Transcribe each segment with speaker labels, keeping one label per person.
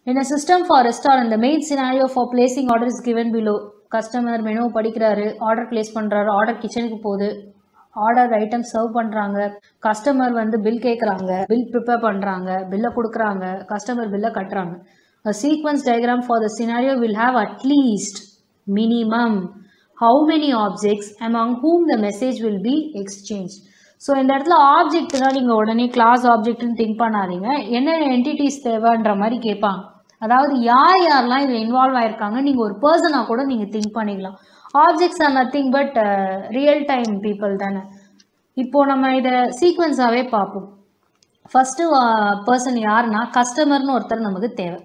Speaker 1: In a system for restaurant, the main scenario for placing order is given below. Customer menu படிக்கிறாரு order place பண்ணுறாரு order கிச்சனுக்கு போகுது order item serve பண்ணுறாங்க customer வந்து bill கேட்குறாங்க bill prepare பண்ணுறாங்க பில்லை கொடுக்குறாங்க கஸ்டமர் பில்லை கட்டுறாங்க A sequence diagram for the scenario will have at least minimum how many objects among whom the message will be exchanged. So இந்த இடத்துல ஆப்ஜெக்ட்னா நீங்கள் உடனே கிளாஸ் ஆப்ஜெக்ட்னு திங்க் பண்ணாதீங்க என்னென்ன என்டிட்டிஸ் தேவைன்ற மாதிரி கேட்பாங்க அதாவது யார் யாரெல்லாம் இதில் இன்வால்வ் ஆயிருக்காங்க நீங்கள் ஒரு பர்சனாக கூட நீங்கள் திங்க் பண்ணிக்கலாம் objects are nothing but real time people தானே இப்போ நம்ம இதை சீக்வன்ஸாகவே பார்ப்போம் ஃபஸ்ட்டு பர்சன் யாருன்னா கஸ்டமர்னு ஒருத்தர் நமக்கு தேவை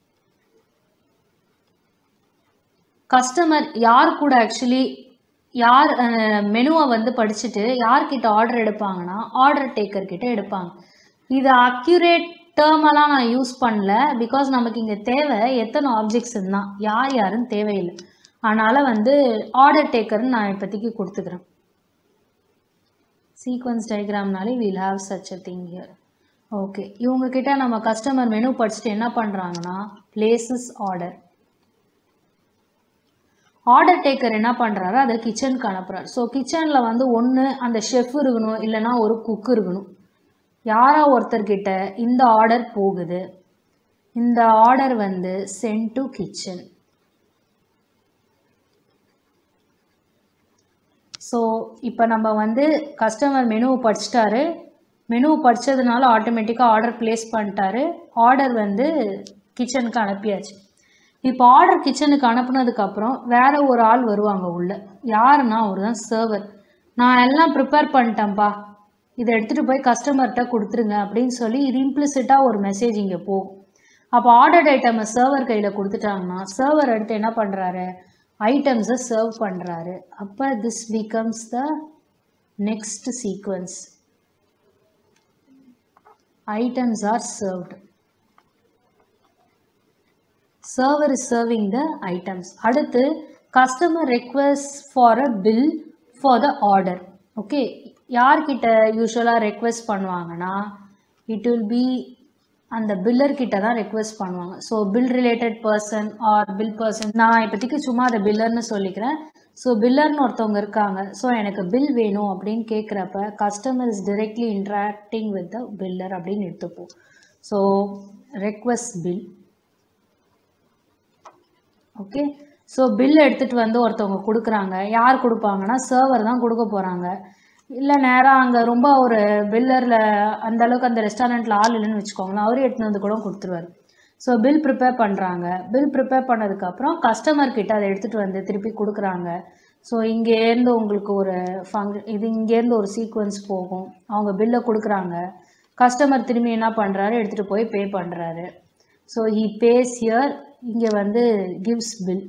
Speaker 1: கஸ்டமர் யார் கூட ஆக்சுவலி யார் மெனுவை வந்து படிச்சுட்டு யார்கிட்ட ஆர்டர் எடுப்பாங்கன்னா ஆர்டர் டேக்கர் கிட்ட எடுப்பாங்க இது அக்யூரேட் டேர்மெல்லாம் நான் யூஸ் பண்ணல பிகாஸ் நமக்கு இங்கே தேவை எத்தனை ஆப்ஜெக்ட்ஸ் தான் யார் யாருன்னு தேவையில்லை அதனால் வந்து ஆர்டர் டேக்கர்னு நான் இப்போதைக்கு கொடுத்துக்கிறேன் சீக்வன்ஸ் டயக்ராம்னாலே we'll have such a thing here okay இவங்க கிட்ட நம்ம கஸ்டமர் மெனு படிச்சுட்டு என்ன பண்ணுறாங்கன்னா பிளேசஸ் ஆர்டர் ஆர்டர் டேக்கர் என்ன பண்ணுறாரு அதை கிச்சனுக்கு அனுப்புகிறார் ஸோ கிச்சனில் வந்து ஒன்று அந்த ஷெஃப் இருக்கணும் இல்லைன்னா ஒரு குக் இருக்கணும் யாரோ ஒருத்தர்கிட்ட இந்த ஆர்டர் போகுது இந்த ஆர்டர் வந்து சென்ட் டு கிச்சன் ஸோ இப்போ நம்ம வந்து கஸ்டமர் மெனுவை படிச்சிட்டாரு மெனு படித்ததுனால ஆட்டோமேட்டிக்காக ஆர்டர் ப்ளேஸ் பண்ணிட்டாரு ஆர்டர் வந்து கிச்சனுக்கு அனுப்பியாச்சு இப்போ ஆர்டர் கிச்சனுக்கு அனுப்புனதுக்கப்புறம் வேற ஒரு ஆள் வருவாங்க உள்ள யாருன்னா அவர் தான் சர்வர் நான் எல்லாம் ப்ரிப்பேர் பண்ணிட்டேன்ப்பா இதை எடுத்துகிட்டு போய் கஸ்டமர்கிட்ட கொடுத்துருங்க அப்படின்னு சொல்லி இது இம்ப்ளிசிட்டாக ஒரு மெசேஜ் இங்கே போகும் அப்போ ஆர்டர் ஐட்டமை சர்வர் கையில் கொடுத்துட்டாங்கன்னா சர்வர் எடுத்து என்ன பண்ணுறாரு ஐட்டம்ஸை சர்வ் பண்ணுறாரு அப்போ this becomes the next sequence items are served server is serving the items அடுத்து customer request for a bill for the order okay யார்கிட்ட யூஸ்வலாக ரெக்வெஸ்ட் பண்ணுவாங்கன்னா இட் வில் பி அந்த பில்லர் கிட்ட தான் ரெக்வெஸ்ட் பண்ணுவாங்க so bill related person or bill person நான் இப்போதைக்கு சும்மா அதை பில்லர்னு சொல்லிக்கிறேன் ஸோ பில்லர்னு ஒருத்தவங்க இருக்காங்க ஸோ எனக்கு பில் வேணும் அப்படின்னு கேட்குறப்ப customer is directly interacting with the biller அப்படின்னு எடுத்துப்போம் so request bill okay so bill எடுத்துகிட்டு வந்து ஒருத்தவங்க கொடுக்குறாங்க யார் கொடுப்பாங்கன்னா சர்வர் தான் கொடுக்க போகிறாங்க இல்லை நேராக அங்கே ரொம்ப ஒரு பில்லரில் அந்த அளவுக்கு அந்த ரெஸ்டாரண்ட்டில் ஆள் இல்லைன்னு வச்சுக்கோங்களேன் அவரே எடுத்துன்னு வந்து கூட கொடுத்துருவாரு ஸோ பில் ப்ரிப்பேர் பண்ணுறாங்க பில் ப்ரிப்பேர் பண்ணதுக்கப்புறம் கஸ்டமர் கிட்ட அதை எடுத்துகிட்டு வந்து திருப்பி கொடுக்குறாங்க ஸோ இங்கேருந்து உங்களுக்கு ஒரு ஃபங் இது இங்கேருந்து ஒரு சீக்வன்ஸ் போகும் அவங்க பில்லை கொடுக்குறாங்க கஸ்டமர் திரும்பி என்ன பண்ணுறாரு எடுத்துகிட்டு போய் பே பண்ணுறாரு ஸோ ஹி பேஸ் ஹியர் இங்கே வந்து கிவ்ஸ் பில்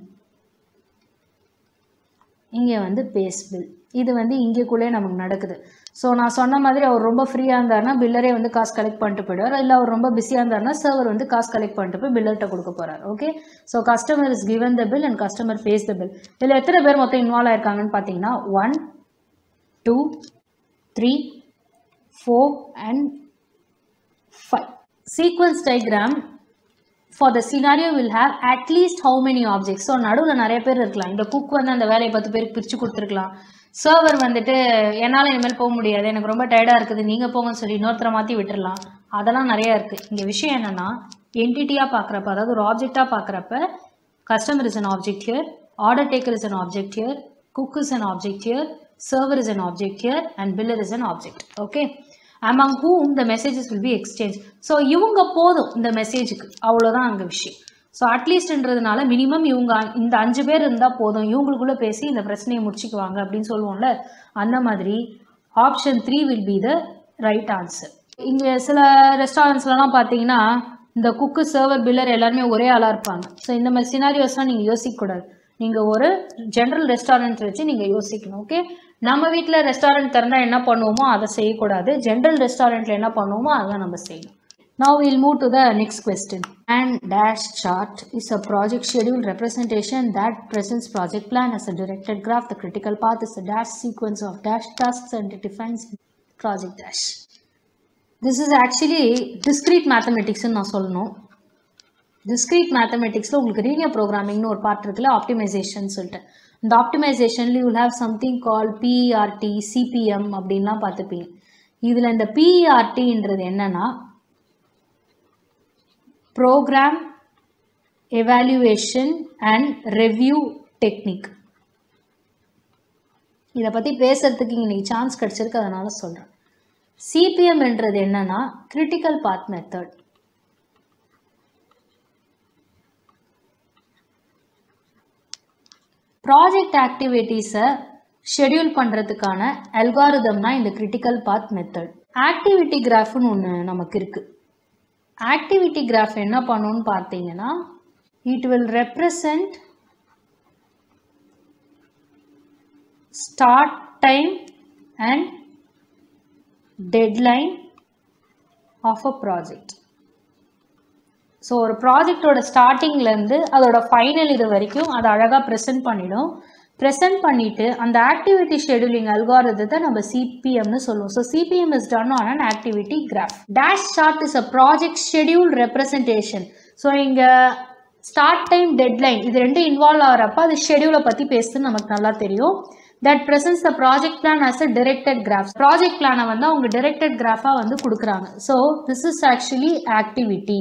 Speaker 1: இங்கே வந்து பேஸ் பில் இது வந்து இங்கேக்குள்ளே நமக்கு நடக்குது ஸோ நான் சொன்ன மாதிரி அவர் ரொம்ப ஃப்ரீயாக இருந்தாருன்னா பில்லரே வந்து காசு கலெக்ட் பண்ணிட்டு போயிடுவார் இல்லை அவர் ரொம்ப பிஸியாக இருந்தாருன்னா சர்வர் வந்து காசு கலெக்ட் பண்ணிட்டு போய் பில்லர்கிட்ட கொடுக்க போகிறார் okay so customer is given the bill and customer pays the bill இதில் எத்தனை பேர் மொத்தம் இன்வால்வ் ஆயிருக்காங்கன்னு பார்த்தீங்கன்னா one two three four and five sequence diagram for the scenario will have at least how many objects so நடுவில் நிறைய பேர் இருக்கலாம் இந்த குக் வந்து அந்த வேலையை பத்து பேருக்கு பிரித்து கொடுத்துருக்கலாம் சர்வர் வந்துட்டு என்னால் இனிமேல் போக முடியாது எனக்கு ரொம்ப டயர்டாக இருக்குது நீங்கள் போங்கன்னு சொல்லி இன்னொருத்தரை மாற்றி விட்டுறலாம் அதெல்லாம் நிறையா இருக்குது இங்கே விஷயம் என்னென்னா என்டிட்டியாக பார்க்குறப்ப அதாவது ஒரு ஆப்ஜெக்டாக பார்க்குறப்ப customer is an object here order taker is an object here cook is an object here server is an object here and biller is an object okay among whom the messages will be exchanged so இவங்க போதும் இந்த மெசேஜுக்கு அவ்வளோதான் அங்கே விஷயம் so அட்லீஸ்ட்ன்றதுனால minimum இவங்க அ- இந்த அஞ்சு பேர் இருந்தால் போதும் இவங்களுக்குள்ளே பேசி இந்த பிரச்சனையை முடிச்சுக்குவாங்க அப்படின்னு சொல்லுவோம்ல அந்த மாதிரி option three will be the right answer இங்கே சில ரெஸ்டாரண்ட்ஸ்லலாம் பார்த்தீங்கன்னா இந்த குக்கு சர்வர் பில்லர் எல்லாருமே ஒரே ஆளாக இருப்பாங்க ஸோ இந்த மாதிரி சினாரியோஸ்லாம் நீங்கள் யோசிக்கக்கூடாது நீங்கள் ஒரு ஜென்ரல் ரெஸ்டாரண்ட் வச்சு நீங்கள் யோசிக்கணும் ஓகே நம்ம வீட்டில் ரெஸ்டாரண்ட் திறந்தால் என்ன பண்ணுவோமோ அதை செய்யக்கூடாது ஜென்ரல் ரெஸ்டாரண்ட்டில் என்ன பண்ணுவோமோ அதான் நம்ம செய்யணும் Now we'll move to the next question. And dash chart is a project schedule representation that presents project plan as a directed graph. The critical path is a dash sequence of dash tasks and it defines project dash. This is actually discrete mathematics நான் சொல்லணும் discrete மேத்தமெட்டிக்ஸில் உங்களுக்கு linear ப்ரோக்ராமிங்னு ஒரு part இருக்குல்ல optimisation சொல்லிட்டு இந்த ஆப்டிமைசேஷன்ல you have something call PERT CPM அப்படின்லாம் பார்த்துப்பீங்க இதில் இந்த பிஇஆர்டின்றது என்னன்னா program evaluation and review technique இதை பற்றி பேசுறதுக்கு இன்னைக்கு சான்ஸ் கிடச்சிருக்கு அதனால சொல்கிறேன் சிபிஎம்ன்றது என்னன்னா கிரிட்டிக்கல் பாத் மெத்தட் ப்ராஜெக்ட் ஆக்டிவிட்டீஸை ஷெட்யூல் பண்ணுறதுக்கான அல்காரிதம்னா இந்த கிரிட்டிக்கல் பாத் மெத்தட் ஆக்டிவிட்டி கிராஃப்னு ஒன்று நமக்கு இருக்குது ஆக்டிவிட்டி கிராஃப் என்ன பண்ணுன்னு பார்த்தீங்கன்னா it will represent start time and deadline of a project so ஒரு ப்ராஜெக்டோட ஸ்டார்டிங்லேருந்து அதோட ஃபைனல் இது வரைக்கும் அதை அழகாக ப்ரெசென்ட் பண்ணிடும் ப்ரெசென்ட் பண்ணிவிட்டு அந்த ஆக்டிவிட்டி ஷெடியூலிங் அல்காரதத்தை நம்ம சிபிஎம்னு சொல்லுவோம் so CPM is done on an activity graph dash chart is a project schedule representation so இங்கே ஸ்டார்ட் டைம் டெட்லைன் இது ரெண்டும் இன்வால்வ் ஆகிறப்ப அது ஷெடியூலை பற்றி பேசுதுன்னு நமக்கு நல்லா தெரியும் that presents the project plan as a directed graph project பிளானை வந்து அவங்க directed graph-ஆ வந்து கொடுக்குறாங்க so this is actually activity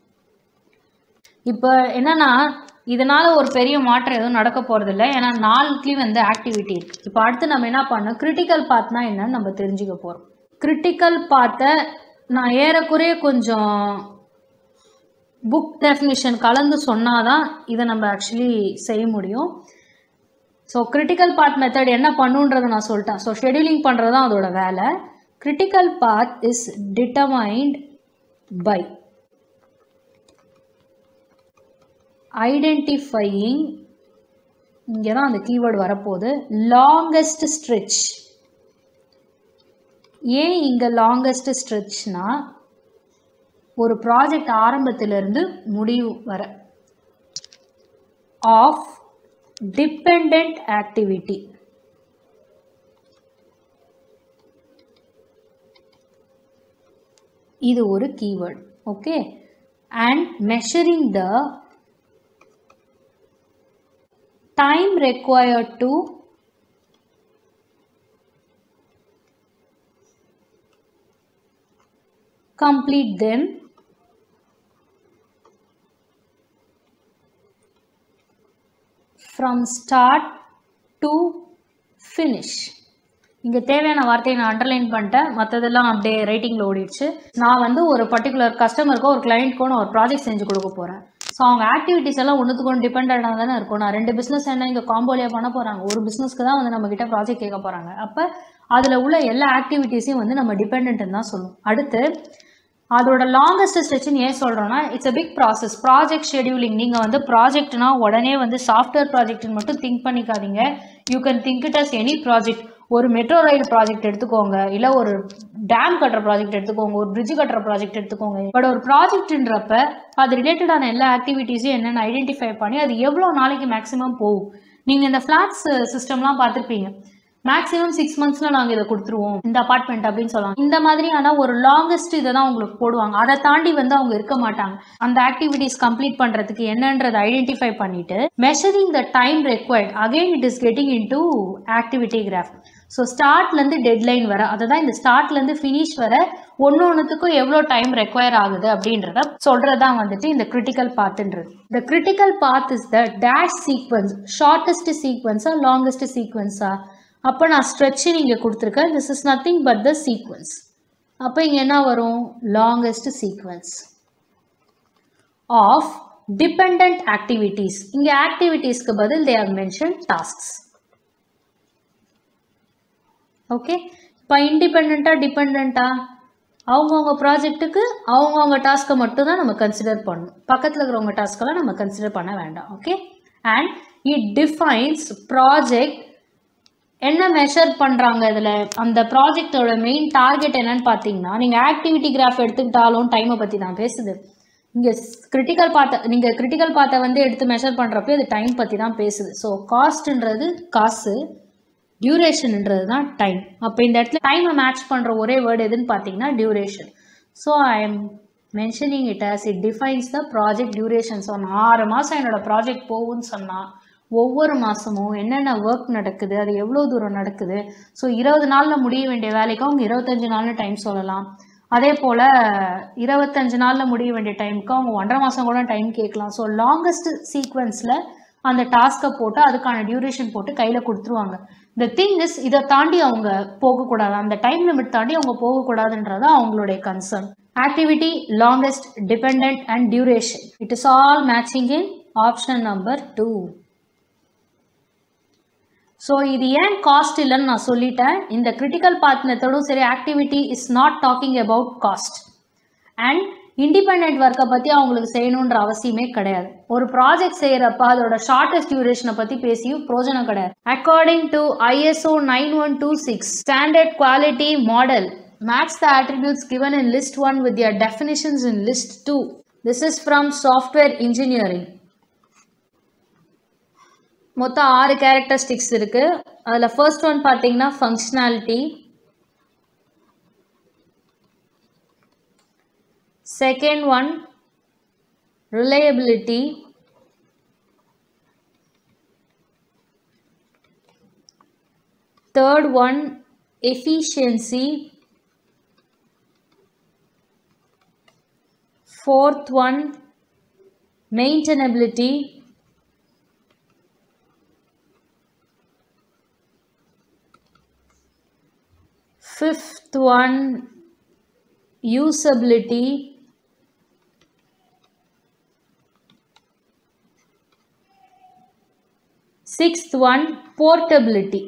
Speaker 1: இப்போ என்னன்னா இதனால ஒரு பெரிய மாற்றம் எதுவும் நடக்க போகிறதில்ல ஏன்னா நாலுத்துலேயும் வந்து ஆக்டிவிட்டி இருக்கு இப்போ அடுத்து நம்ம என்ன பண்ணோம் கிரிட்டிக்கல் பாத்னா என்னன்னு நம்ம தெரிஞ்சுக்க போகிறோம் கிரிட்டிக்கல் பாத்தை நான் ஏறக்குறைய கொஞ்சம் புக் டெஃபினிஷன் கலந்து சொன்னாதான் இதை நம்ம ஆக்சுவலி செய்ய முடியும் ஸோ கிரிட்டிக்கல் பாத் மெத்தட் என்ன பண்ணுன்றதை நான் சொல்லிட்டேன் ஸோ ஷெடியூலிங் பண்ணுறது தான் அதோட வேலை critical path is determined by identifying இங்கே தான் அந்த கீவேர்டு வரப்போகுது லாங்கஸ்ட் ஸ்ட்ரெச் ஏன் இங்கே லாங்கஸ்ட் ஸ்ட்ரெச்னா ஒரு ப்ராஜெக்ட் ஆரம்பத்திலிருந்து முடிவு வர ஆஃப் டிபெண்ட் ஆக்டிவிட்டி இது ஒரு keyword okay and measuring the time required to complete them from start to finish இங்கே தேவையான வார்த்தையை நான் அண்டர்லைன் பண்ணிட்டேன் மற்றதெல்லாம் அப்படியே ரைட்டிங்கில் ஓடிடுச்சு நான் வந்து ஒரு பர்டிகுலர் கஸ்டமருக்கோ ஒரு கிளைண்ட்க்கோ நான் ஒரு ப்ராஜெக்ட் செஞ்சு கொடுக்க போகிறேன் ஸோ அவங்க ஆக்டிவிட்டிஸ் எல்லாம் ஒன்றுத்துக்கு ஒன்று டிபெண்டாக தானே இருக்கும் நான் ரெண்டு பிஸ்னஸ் என்ன இங்கே காம்போலியாக பண்ண போகிறாங்க ஒரு பிஸ்னஸ்க்கு தான் வந்து நம்ம கிட்ட ப்ராஜெக்ட் கேட்க போகிறாங்க அப்போ அதில் உள்ள எல்லா ஆக்டிவிட்டீஸையும் வந்து நம்ம டிபெண்ட்னு தான் சொல்லுவோம் அடுத்து அதோட லாங்கஸ்ட் ஸ்ட்ரெச்னு ஏன் சொல்கிறோன்னா it's a big process project scheduling நீங்கள் வந்து ப்ராஜெக்ட்னா உடனே வந்து சாஃப்ட்வேர் ப்ராஜெக்ட்னு மட்டும் திங்க் பண்ணிக்காதீங்க you can think it as any project ஒரு மெட்ரோ ரயில் ப்ராஜெக்ட் எடுத்துக்கோங்க இல்லை ஒரு டேம் கட்டுற ப்ராஜெக்ட் எடுத்துக்கோங்க ஒரு பிரிட்ஜ் கட்டுற ப்ராஜெக்ட் எடுத்துக்கோங்க பட் ஒரு ப்ராஜெக்ட்ன்றப்ப அது ரிலேட்டடான எல்லா ஆக்டிவிட்டீஸையும் என்னென்னு ஐடென்டிஃபை பண்ணி அது எவ்வளோ நாளைக்கு மேக்ஸிமம் போகும் நீங்கள் இந்த ஃப்ளாட்ஸ் சிஸ்டம்லாம் பார்த்துருப்பீங்க மேக்ஸிமம் சிக்ஸ் மந்த்ஸில் நாங்கள் இதை கொடுத்துருவோம் இந்த அப்பார்ட்மெண்ட் அப்படின்னு சொல்லலாம் இந்த மாதிரியான ஒரு லாங்கஸ்ட் இதை தான் உங்களுக்கு போடுவாங்க அதை தாண்டி வந்து அவங்க இருக்க மாட்டாங்க அந்த ஆக்டிவிட்டீஸ் கம்ப்ளீட் பண்ணுறதுக்கு என்னன்றதை ஐடென்டிஃபை பண்ணிட்டு measuring the time required again it is getting into activity graph so ஸ்டார்ட்லேருந்து டெட்லைன் வர அதை தான் இந்த ஸ்டார்ட்லேருந்து ஃபினிஷ் வர ஒன்று ஒன்றுத்துக்கும் எவ்வளோ டைம் ரெக்வயர் ஆகுது அப்படின்றத சொல்கிறது தான் வந்துட்டு இந்த கிரிட்டிக்கல் பாத்துன்றது இந்த critical path is the dash sequence shortest சீக்வன்ஸா லாங்கஸ்ட் சீக்வன்ஸா அப்போ நான் ஸ்ட்ரெச்சு நீங்கள் கொடுத்துருக்கேன் this is nothing but the sequence அப்போ இங்கே என்ன வரும் longest sequence of depend activities இங்கே ஆக்டிவிட்டீஸ்க்கு பதில் they have mention tasks okay இப்போ இண்டிபெண்ட்டாக டிபெண்ட்டாக அவங்கவுங்க ப்ராஜெக்ட்டுக்கு அவங்கவுங்க டாஸ்க்கை மட்டும் தான் நம்ம கன்சிடர் பண்ணணும் பக்கத்தில் இருக்கிறவங்க டாஸ்க்கெல்லாம் நம்ம கன்சிடர் பண்ண வேண்டாம் okay and it defines project என்ன மெஷர் பண்ணுறாங்க இதில் அந்த ப்ராஜெக்டோட மெயின் டார்கெட் என்னன்னு பார்த்தீங்கன்னா நீங்கள் ஆக்டிவிட்டி கிராஃப் எடுத்துக்கிட்டாலும் டைமை பற்றி நான் பேசுது இங்கே கிரிட்டிக்கல் பார்த்த நீங்கள் கிரிட்டிக்கல் பார்த்தை வந்து எடுத்து மெஷர் பண்ணுறப்போ இது டைம் பற்றி தான் பேசுது ஸோ காஸ்ட்ன்றது காசு டியூரேஷன்ன்றது தான் டைம் அப்போ இந்த இடத்துல டைமை மேட்ச் பண்ணுற ஒரே வேர்டு எதுன்னு பார்த்தீங்கன்னா duration so I am mentioning it as it defines the project duration so நான் ஆறு மாதம் என்னோட ப்ராஜெக்ட் போகும்னு சொன்னால் ஒவ்வொரு மாதமும் என்னென்ன ஒர்க் நடக்குது அது எவ்வளோ தூரம் நடக்குது ஸோ இருபது நாளில் முடிய வேண்டிய வேலைக்கு அவங்க இருபத்தஞ்சு நாள்னு டைம் சொல்லலாம் அதே போல் இருபத்தஞ்சு நாளில் முடிய வேண்டிய டைமுக்கு அவங்க ஒன்றரை மாதம் கூட டைம் கேட்கலாம் ஸோ லாங்கஸ்ட் சீக்வன்ஸில் அந்த டாஸ்க்கை போட்டு அதுக்கான டியூரேஷன் போட்டு கையில் கொடுத்துருவாங்க த திங் இஸ் இதை தாண்டி அவங்க போகக்கூடாது அந்த டைம் லிமிட் தாண்டி அவங்க போகக்கூடாதுன்றது அவங்களுடைய concern activity longest depend and duration it is all matching in option number two so இது ஏன் காஸ்ட் இல்லைன்னு நான் சொல்லிட்டேன் இந்த கிரிட்டிக்கல் பாத் மெத்தடும் சரி activity is not talking about cost and independent ஒர்க்கை பற்றி அவங்களுக்கு செய்யணுன்ற அவசியமே கிடையாது ஒரு ப்ராஜெக்ட் செய்கிறப்ப அதோட ஷார்ட்டஸ்ட் டியூரேஷனை பற்றி பேசியும் பிரோஜனம் கிடையாது according to ISO nine one two six standard quality model match the attributes given in list 1 with their definitions in list 2 this is from software engineering மொத்தம் ஆறு கேரக்டரிஸ்டிக்ஸ் இருக்கு அதில் ஃபர்ஸ்ட் ஒன் பார்த்தீங்கன்னா functionality second one reliability third one efficiency fourth one maintainability fifth one usability sixth one portability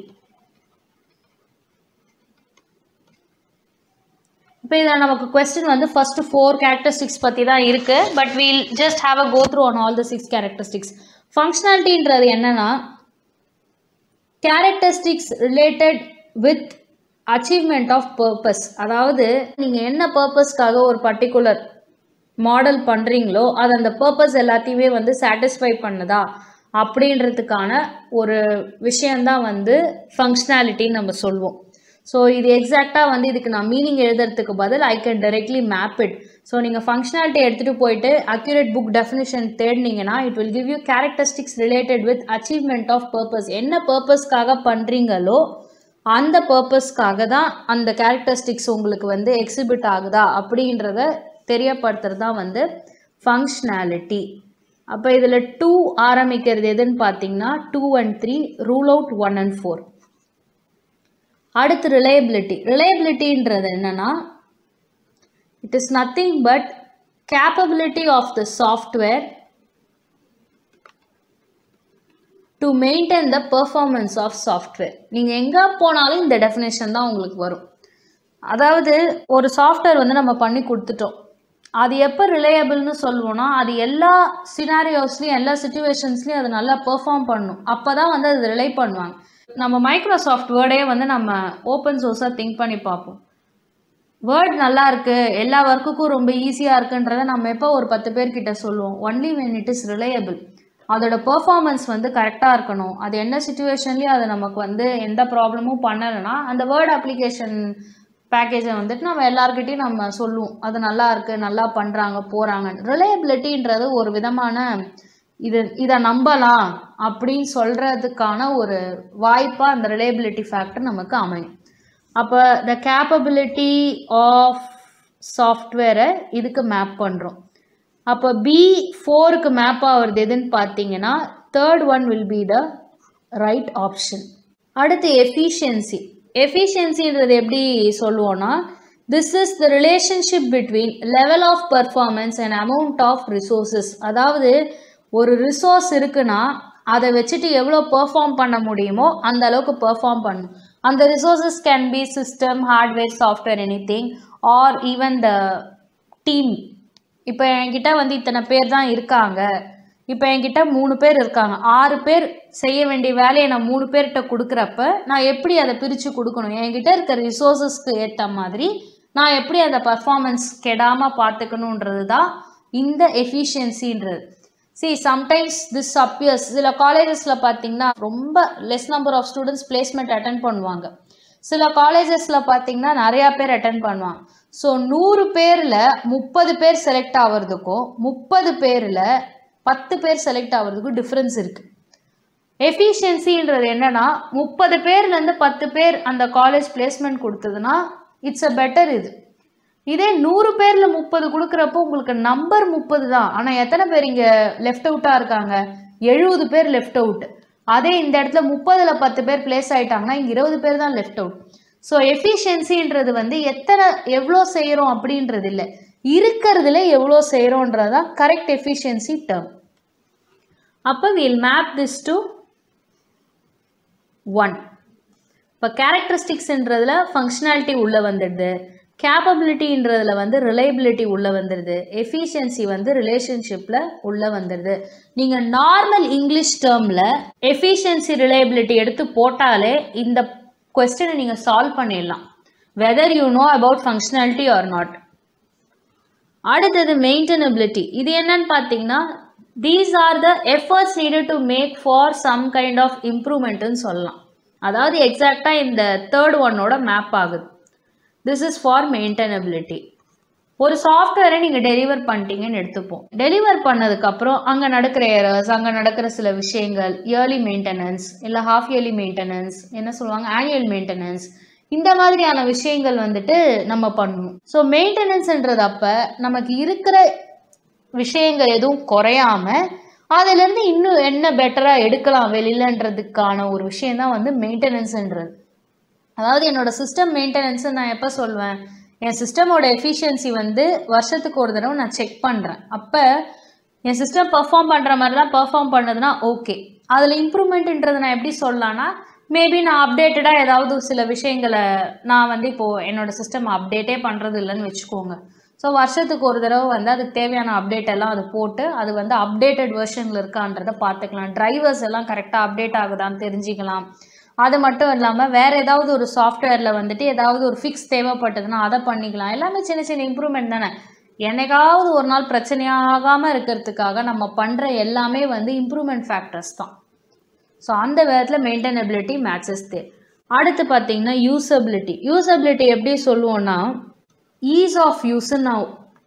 Speaker 1: இப்போ இதில் நமக்கு question வந்து first four characteristics பற்றி தான் இருக்குது but we'll just have a go through on all the six characteristics ஃபங்க்ஷனாலிட்டின்றது என்னன்னா characteristics related with achievement of purpose அதாவது நீங்கள் என்ன பர்பஸ்க்காக ஒரு பர்டிகுலர் மாடல் பண்ணுறீங்களோ அது அந்த பர்பஸ் எல்லாத்தையுமே வந்து சாட்டிஸ்ஃபை பண்ணுதா அப்படின்றதுக்கான ஒரு விஷயந்தான் வந்து ஃபங்க்ஷனாலிட்டின்னு நம்ம சொல்வோம் ஸோ இது எக்ஸாக்டாக வந்து இதுக்கு நான் மீனிங் எழுதுறதுக்கு பதில் I can directly map it so நீங்கள் ஃபங்க்ஷனாலிட்டி எடுத்துகிட்டு போயிட்டு அக்யூரேட் புக் டெஃபினிஷன் தேடினீங்கன்னா it will give you characteristics related with achievement of purpose என்ன பர்பஸ்க்காக பண்ணுறீங்களோ அந்த பர்பஸ்க்காக தான் அந்த கேரக்டரிஸ்டிக்ஸ் உங்களுக்கு வந்து எக்ஸிபிட் ஆகுதா அப்படின்றத தெரியப்படுத்துறது தான் வந்து ஃபங்க்ஷனாலிட்டி அப்போ இதில் டூ ஆரம்பிக்கிறது எதுன்னு பார்த்தீங்கன்னா two and three rule out one and four அடுத்து ரிலையபிலிட்டி ரிலையபிலிட்டின்றது என்னன்னா it is nothing but capability of the software to maintain the performance of software நீங்கள் எங்கே போனாலும் இந்த டெஃபினேஷன் தான் உங்களுக்கு வரும் அதாவது ஒரு சாஃப்ட்வேர் வந்து நம்ம பண்ணி கொடுத்துட்டோம் அது எப்போ ரிலையபிள்னு சொல்லுவோம்னா அது எல்லா சினாரியோஸ்லையும் எல்லா சுச்சுவேஷன்ஸ்லையும் அது நல்லா பெர்ஃபார்ம் பண்ணும் அப்போ தான் வந்து அது ரிலை பண்ணுவாங்க நம்ம மைக்ரோசாஃப்ட் வேர்டே வந்து நம்ம ஓப்பன் சோர்ஸாக திங்க் பண்ணி பார்ப்போம் வேர்ட் நல்லா இருக்கு எல்லா ஒர்க்குக்கும் ரொம்ப ஈஸியாக இருக்குன்றத நம்ம எப்போ ஒரு பத்து பேர்கிட்ட சொல்லுவோம் only when it is reliable அதோட பெர்ஃபார்மன்ஸ் வந்து கரெக்டாக இருக்கணும் அது என்ன சுச்சுவேஷன்லேயும் அது நமக்கு வந்து எந்த ப்ராப்ளமும் பண்ணலைன்னா அந்த வேர்ட் அப்ளிகேஷன் பேக்கேஜை வந்துட்டு நம்ம எல்லாருக்கிட்டையும் நம்ம சொல்லுவோம் அது நல்லா இருக்குது நல்லா பண்ணுறாங்க போகிறாங்க ரிலையபிலிட்டின்றது ஒரு விதமான இது இதை நம்பலாம் அப்படின்னு சொல்கிறதுக்கான ஒரு வாய்ப்பாக அந்த ரிலையபிலிட்டி ஃபேக்டர் நமக்கு அமையும் அப்போ த கேப்பபிலிட்டி ஆஃப் சாஃப்ட்வேரை இதுக்கு மேப் பண்ணுறோம் அப்போ பி ஃபோருக்கு மேப் ஆகிறது எதுன்னு பார்த்தீங்கன்னா third one will be the right option அடுத்து எஃபிஷியன்சி எஃபிஷியன்சின்றது எப்படி சொல்லுவோன்னா this is the relationship between level of performance and amount of resources அதாவது ஒரு ரிசோர்ஸ் இருக்குன்னா அதை வச்சுட்டு எவ்வளோ பெர்ஃபார்ம் பண்ண முடியுமோ அந்த அளவுக்கு பெர்ஃபார்ம் பண்ணும் அந்த resources can be system hardware software anything or even the team இப்போ என்கிட்ட வந்து இத்தனை பேர் தான் இருக்காங்க இப்போ என்கிட்ட மூணு பேர் இருக்காங்க ஆறு பேர் செய்ய வேண்டிய வேலையை நான் மூணு பேர்கிட்ட கொடுக்குறப்ப நான் எப்படி அதை பிரித்து கொடுக்கணும் என்கிட்ட இருக்க ரிசோர்ஸஸ்க்கு ஏற்ற மாதிரி நான் எப்படி அந்த பர்ஃபார்மன்ஸ் கெடாமல் பார்த்துக்கணுன்றது தான் இந்த எஃபிஷியன்சின்றது சி சம்டைம்ஸ் திஸ் அப்பியர்ஸ் சில காலேஜஸில் பார்த்தீங்கன்னா ரொம்ப less number of students placement attend பண்ணுவாங்க சில காலேஜஸில் பார்த்தீங்கன்னா நிறையா பேர் அட்டன் பண்ணுவாங்க ஸோ நூறு பேரில் முப்பது பேர் செலக்ட் ஆகிறதுக்கும் முப்பது பேரில் பத்து பேர் செலக்ட் ஆகிறதுக்கும் டிஃப்ரென்ஸ் இருக்குது எஃபிஷியன்சின்றது என்னன்னா முப்பது பேர்லேருந்து பத்து பேர் அந்த காலேஜ் பிளேஸ்மெண்ட் கொடுத்ததுன்னா இட்ஸ் அ பெட்டர் இது இதே நூறு பேரில் முப்பது கொடுக்குறப்போ உங்களுக்கு நம்பர் முப்பது தான் ஆனால் எத்தனை பேர் இங்கே லெஃப்ட் அவுட்டாக இருக்காங்க எழுபது பேர் லெஃப்ட் அவுட் அதே இந்த இடத்துல முப்பதில் பத்து பேர் பிளேஸ் ஆயிட்டாங்கன்னா இங்கே இருபது பேர் தான் லெஃப்ட் அவுட் ஸோ எஃபிஷியன்சின்றது வந்து எத்தனை எவ்வளோ செய்கிறோம் அப்படின்றது இல்லை இருக்கிறதுல எவ்வளோ செய்கிறோன்றது தான் கரெக்ட் எஃபிஷியன்சி டேர்ம் அப்போ will map this to one இப்போ கேரக்டரிஸ்டிக்ஸ்ன்றதுல ஃபங்க்ஷனாலிட்டி உள்ளே வந்துடுது கேப்பபிலிட்டின்றதுல வந்து ரிலையபிலிட்டி உள்ளே வந்துடுது எஃபிஷியன்சி வந்து ரிலேஷன்ஷிப்பில் உள்ளே வந்துடுது நீங்கள் நார்மல் இங்கிலீஷ் டேர்மில் எஃபிஷியன்சி ரிலையபிலிட்டி எடுத்து போட்டாலே இந்த கொஸ்டினை நீங்கள் சால்வ் பண்ணிடலாம் whether you know about functionality or not அடுத்தது மெயின்டெனபிலிட்டி இது என்னன்னு பார்த்தீங்கன்னா these are the efforts needed to make for some kind of இம்ப்ரூவ்மெண்ட்டுன்னு சொல்லலாம் அதாவது எக்ஸாக்டாக இந்த தேர்ட் ஒன்னோட மேப் ஆகுது திஸ் இஸ் ஃபார் மெயின்டெனபிலிட்டி ஒரு சாஃப்ட்வேரை நீங்கள் டெலிவர் பண்ணிட்டீங்கன்னு எடுத்துப்போம் டெலிவர் பண்ணதுக்கப்புறம் அங்கே நடக்கிற எரர்ஸ் அங்கே நடக்கிற சில விஷயங்கள் இயர்லி மெயின்டெனன்ஸ் இல்லை ஹாஃப் இயர்லி மெயின்டெனன்ஸ் என்ன சொல்லுவாங்க ஆனுவல் மெயின்டெனன்ஸ் இந்த மாதிரியான விஷயங்கள் வந்துட்டு நம்ம பண்ணணும் ஸோ மெயின்டெனன்ஸ்ன்றது அப்போ நமக்கு இருக்கிற விஷயங்கள் எதுவும் குறையாம அதுலேருந்து இன்னும் என்ன பெட்டராக எடுக்கலாம் வெளியிலன்றதுக்கான ஒரு விஷயம் தான் வந்து மெயின்டெனன்ஸ்ன்றது அதாவது என்னோட சிஸ்டம் மெயின்டெனன்ஸை நான் எப்போ சொல்வேன் என் சிஸ்டமோட எஃபிஷியன்சி வந்து வருஷத்துக்கு ஒரு தடவை நான் செக் பண்ணுறேன் அப்போ என் சிஸ்டம் பெர்ஃபார்ம் பண்ணுற மாதிரி தான் பெர்ஃபார்ம் பண்ணதுன்னா ஓகே அதில் இம்ப்ரூவ்மெண்ட்ன்றது நான் எப்படி சொல்லலாம்னா மேபி நான் அப்டேட்டடாக ஏதாவது சில விஷயங்களை நான் வந்து இப்போது என்னோட சிஸ்டம் அப்டேட்டே பண்ணுறது இல்லைன்னு வச்சுக்கோங்க ஸோ வருஷத்துக்கு ஒரு தடவை வந்து அதுக்கு தேவையான அப்டேட் எல்லாம் அது போட்டு அது வந்து அப்டேட்டட் வெர்ஷனில் இருக்கான்றதை பார்த்துக்கலாம் டிரைவர்ஸ் எல்லாம் கரெக்டாக அப்டேட் ஆகுதான்னு தெரிஞ்சுக்கலாம் அது மட்டும் இல்லாமல் வேறு ஏதாவது ஒரு சாஃப்ட்வேரில் வந்துட்டு ஏதாவது ஒரு ஃபிக்ஸ் தேவைப்பட்டதுன்னா அதை பண்ணிக்கலாம் எல்லாமே சின்ன சின்ன இம்ப்ரூவ்மெண்ட் தானே என்னைக்காவது ஒரு நாள் பிரச்சனையாகாமல் இருக்கிறதுக்காக நம்ம பண்ணுற எல்லாமே வந்து இம்ப்ரூவ்மெண்ட் ஃபேக்டர்ஸ் தான் ஸோ அந்த விதத்தில் மெயின்டெனபிலிட்டி மேட்சஸ் தேர் அடுத்து பார்த்தீங்கன்னா யூசபிலிட்டி யூசபிலிட்டி எப்படி சொல்லுவோன்னா ஈஸ் ஆஃப் யூஸ்ன்னு நான்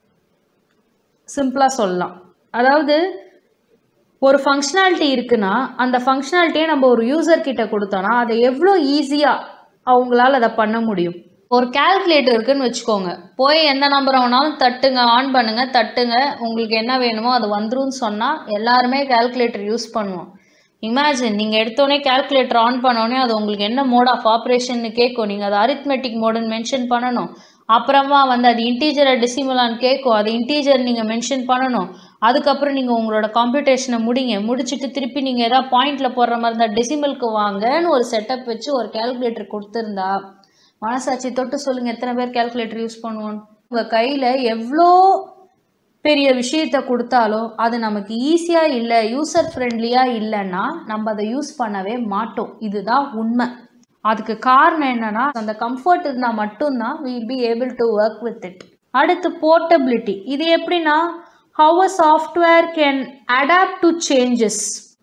Speaker 1: சிம்பிளாக சொல்லலாம் அதாவது ஒரு ஃபங்க்ஷனாலிட்டி இருக்குன்னா அந்த ஃபங்க்ஷனாலிட்டியை நம்ம ஒரு யூசர் கிட்ட கொடுத்தோன்னா அதை எவ்வளோ ஈஸியாக அவங்களால அதை பண்ண முடியும் ஒரு கால்குலேட்டர் இருக்குன்னு வச்சுக்கோங்க போய் எந்த நம்பரை வேணாலும் தட்டுங்க ஆன் பண்ணுங்க தட்டுங்க உங்களுக்கு என்ன வேணுமோ அது வந்துரும்னு சொன்னால் எல்லாருமே கால்குலேட்டர் யூஸ் பண்ணுவோம் இமேஜின் நீங்கள் எடுத்தோடனே கால்குலேட்டர் ஆன் பண்ணோடனே அது உங்களுக்கு என்ன மோட் ஆஃப் ஆப்ரேஷன்னு கேட்கும் நீங்கள் அதை அரித்மெட்டிக் மோடுன்னு மென்ஷன் பண்ணணும் அப்புறமா வந்து அது இன்டீஜரை டெசிமலான்னு கேட்கும் அது இன்டீஜர் நீங்கள் மென்ஷன் பண்ணணும் அதுக்கப்புறம் நீங்கள் உங்களோட காம்படிஷனை முடிங்க முடிச்சுட்டு திருப்பி நீங்கள் எதாவது பாயிண்டில் போடுற மாதிரி இருந்தால் டெசிமலுக்கு வாங்கன்னு ஒரு செட்டப் வச்சு ஒரு கால்குலேட்டர் கொடுத்துருந்தா மனசாட்சி தொட்டு சொல்லுங்கள் எத்தனை பேர் கால்குலேட்டர் யூஸ் பண்ணுவோம் உங்கள் கையில் எவ்வளோ பெரிய விஷயத்த கொடுத்தாலும் அது நமக்கு ஈஸியாக இல்லை யூசர் ஃப்ரெண்ட்லியாக இல்லைன்னா நம்ம அதை யூஸ் பண்ணவே மாட்டோம் இதுதான் உண்மை அதுக்கு காரணம் என்னன்னா அந்த கம்ஃபர்ட் இருந்தால் மட்டும்தான் will be able to work with it அடுத்து போர்ட்டபிலிட்டி இது எப்படின்னா how a software can adapt to changes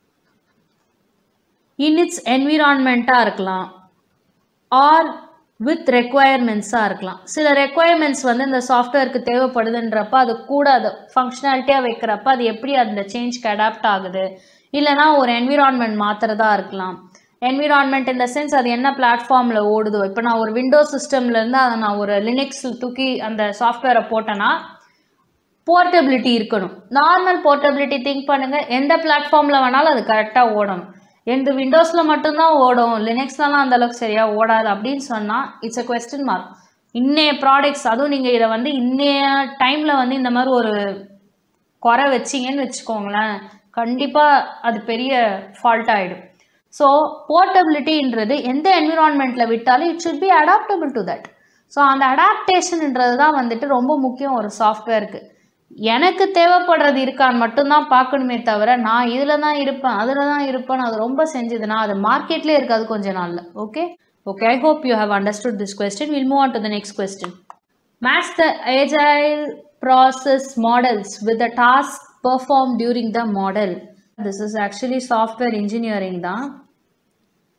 Speaker 1: in its என்விரான்மெண்ட்டாக இருக்கலாம் ஆர் வித் ரெக்குவயர்மெண்ட்ஸாக இருக்கலாம் சில ரெக்குவயர்மெண்ட்ஸ் வந்து இந்த சாஃப்ட்வேருக்கு தேவைப்படுதுன்றப்ப அது கூட அது ஃபங்க்ஷனாலிட்டியாக வைக்கிறப்ப அது எப்படி அந்த சேஞ்ச்க்கு அடாப்ட் ஆகுது இல்லைனா ஒரு என்விரான்மெண்ட் மாற்றுறதா இருக்கலாம் என்விரான்மெண்ட் இந்த சென்ஸ் அது என்ன பிளாட்ஃபார்மில் ஓடுதோ இப்போ நான் ஒரு விண்டோஸ் சிஸ்டம்லேருந்து அதை நான் ஒரு லினக்ஸில் தூக்கி அந்த சாஃப்ட்வேரை போட்டேன்னா போர்ட்டபிலிட்டி இருக்கணும் நார்மல் போர்ட்டபிலிட்டி திங்க் பண்ணுங்கள் எந்த பிளாட்ஃபார்மில் வேணாலும் அது கரெக்டாக ஓடணும் எந்த விண்டோஸில் மட்டும்தான் ஓடும் லினக்ஸ்லலாம் அந்த அளவுக்கு சரியாக ஓடாது அப்படின்னு சொன்னால் இட்ஸ் அ கொஸ்டின் மார்க் இன்னைய ப்ராடக்ட்ஸ் அதுவும் நீங்கள் இதை வந்து இன்னைய டைமில் வந்து இந்த மாதிரி ஒரு குறை வச்சிங்கன்னு வச்சுக்கோங்களேன் கண்டிப்பாக அது பெரிய ஃபால்ட் ஆகிடும் ஸோ போர்ட்டபிலிட்டின்றது எந்த என்விரான்மெண்ட்டில் விட்டாலும் it should be adaptable to that so அந்த அடாப்டேஷன்ன்றது தான் வந்துட்டு ரொம்ப முக்கியம் ஒரு சாஃப்ட்வேருக்கு எனக்கு தேவைப்படுறது இருக்கான்னு மட்டும்தான் பார்க்கணுமே தவிர நான் இதில் தான் இருப்பேன் அதில் தான் இருப்பேன் அது ரொம்ப செஞ்சதுன்னா அது மார்க்கெட்லேயே இருக்காது கொஞ்ச நாளில் okay okay I hope you have understood this question will move on to the next question match the agile process models with the task performed during the model this is actually software engineering தான்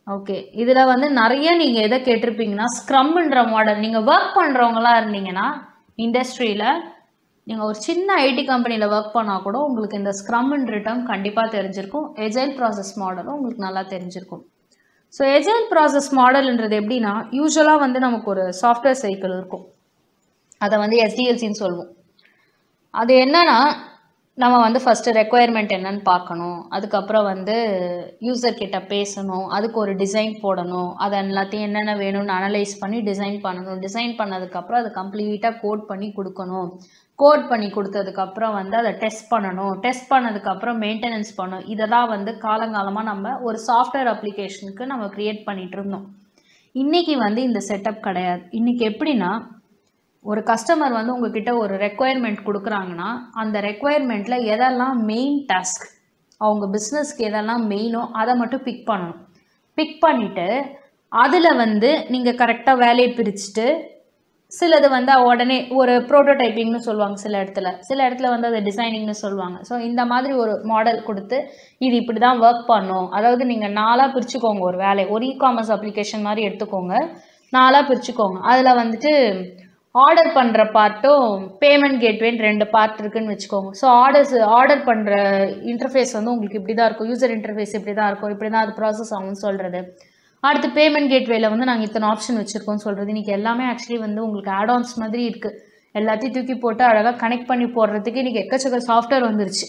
Speaker 1: okay இதில் வந்து நிறைய நீங்கள் எதை கேட்டிருப்பீங்கன்னா ஸ்க்ரம்ன்ற model நீங்கள் work பண்ணுறவங்களா இருந்தீங்கன்னா இண்டஸ்ட்ரியில் நீங்கள் ஒரு சின்ன ஐடி கம்பெனியில் ஒர்க் பண்ணால் கூட உங்களுக்கு இந்த ஸ்க்ரம்ன்ற டேர்ம் கண்டிப்பாக தெரிஞ்சிருக்கும் எஜைல் ப்ராசஸ் மாடலும் உங்களுக்கு நல்லா தெரிஞ்சிருக்கும் ஸோ எஜைல் ப்ராசஸ் மாடல்ன்றது எப்படின்னா யூஸ்வலாக வந்து நமக்கு ஒரு சாஃப்ட்வேர் சைக்கிள் இருக்கும் அதை வந்து எஸ்டிஎல்சின்னு சொல்லுவோம் அது என்னன்னா நம்ம வந்து ஃபஸ்ட்டு ரெக்குயர்மெண்ட் என்னன்னு பார்க்கணும் அதுக்கப்புறம் வந்து யூசர் கிட்ட பேசணும் அதுக்கு ஒரு டிசைன் போடணும் அதை எல்லாத்தையும் என்னென்ன வேணும்னு அனலைஸ் பண்ணி டிசைன் பண்ணணும் டிசைன் பண்ணதுக்கப்புறம் அதை கம்ப்ளீட்டாக கோட் பண்ணி கொடுக்கணும் கோட் பண்ணி கொடுத்ததுக்கப்புறம் வந்து அதை டெஸ்ட் பண்ணணும் டெஸ்ட் பண்ணதுக்கப்புறம் மெயின்டெனன்ஸ் பண்ணணும் இதெல்லாம் வந்து காலங்காலமாக நம்ம ஒரு சாஃப்ட்வேர் அப்ளிகேஷனுக்கு நம்ம க்ரியேட் பண்ணிகிட்டு இருந்தோம் இன்றைக்கி வந்து இந்த செட்டப் கிடையாது இன்றைக்கி எப்படின்னா ஒரு கஸ்டமர் வந்து உங்ககிட்ட ஒரு ரெக்குயர்மெண்ட் கொடுக்குறாங்கன்னா அந்த ரெக்குயர்மெண்ட்டில் எதெல்லாம் மெயின் டாஸ்க் அவங்க பிஸ்னஸ்க்கு எதெல்லாம் மெயினோ அதை மட்டும் பிக் பண்ணணும் பிக் பண்ணிவிட்டு அதில் வந்து நீங்கள் கரெக்டாக வேலையை பிரிச்சுட்டு சிலது வந்து உடனே ஒரு ப்ரோட்டோடைப்பிங்னு சொல்லுவாங்க சில இடத்துல சில இடத்துல வந்து அதை டிசைனிங்னு சொல்லுவாங்க ஸோ இந்த மாதிரி ஒரு மாடல் கொடுத்து இது இப்படி தான் ஒர்க் பண்ணும் அதாவது நீங்கள் நாலாக பிரிச்சுக்கோங்க ஒரு வேலை ஒரு இ காமர்ஸ் அப்ளிகேஷன் மாதிரி எடுத்துக்கோங்க நாலாக பிரிச்சுக்கோங்க அதில் வந்துட்டு ஆர்டர் பண்ணுற பார்ட்டும் பேமெண்ட் கேட்வேன்னு ரெண்டு பார்ட் இருக்குன்னு வச்சுக்கோங்க ஸோ ஆர்டர்ஸ் ஆர்டர் பண்ணுற இன்டர்ஃபேஸ் வந்து உங்களுக்கு இப்படி தான் இருக்கும் யூசர் இன்டர்ஃபேஸ் இப்படி தான் இருக்கும் இப்படி தான் அது ப்ராசஸ் ஆகும்னு சொல்கிறது அடுத்து பேமெண்ட் கேட்வேல வந்து நாங்கள் இத்தனை ஆப்ஷன் வச்சுருக்கோம் சொல்கிறது இன்றைக்கி எல்லாமே ஆக்சுவலி வந்து உங்களுக்கு ஆடான்ஸ் மாதிரி இருக்குது எல்லாத்தையும் தூக்கி போட்டு அழகாக கனெக்ட் பண்ணி போடுறதுக்கு இன்றைக்கி எக்கச்சக்க சாஃப்ட்வேர் வந்துருச்சு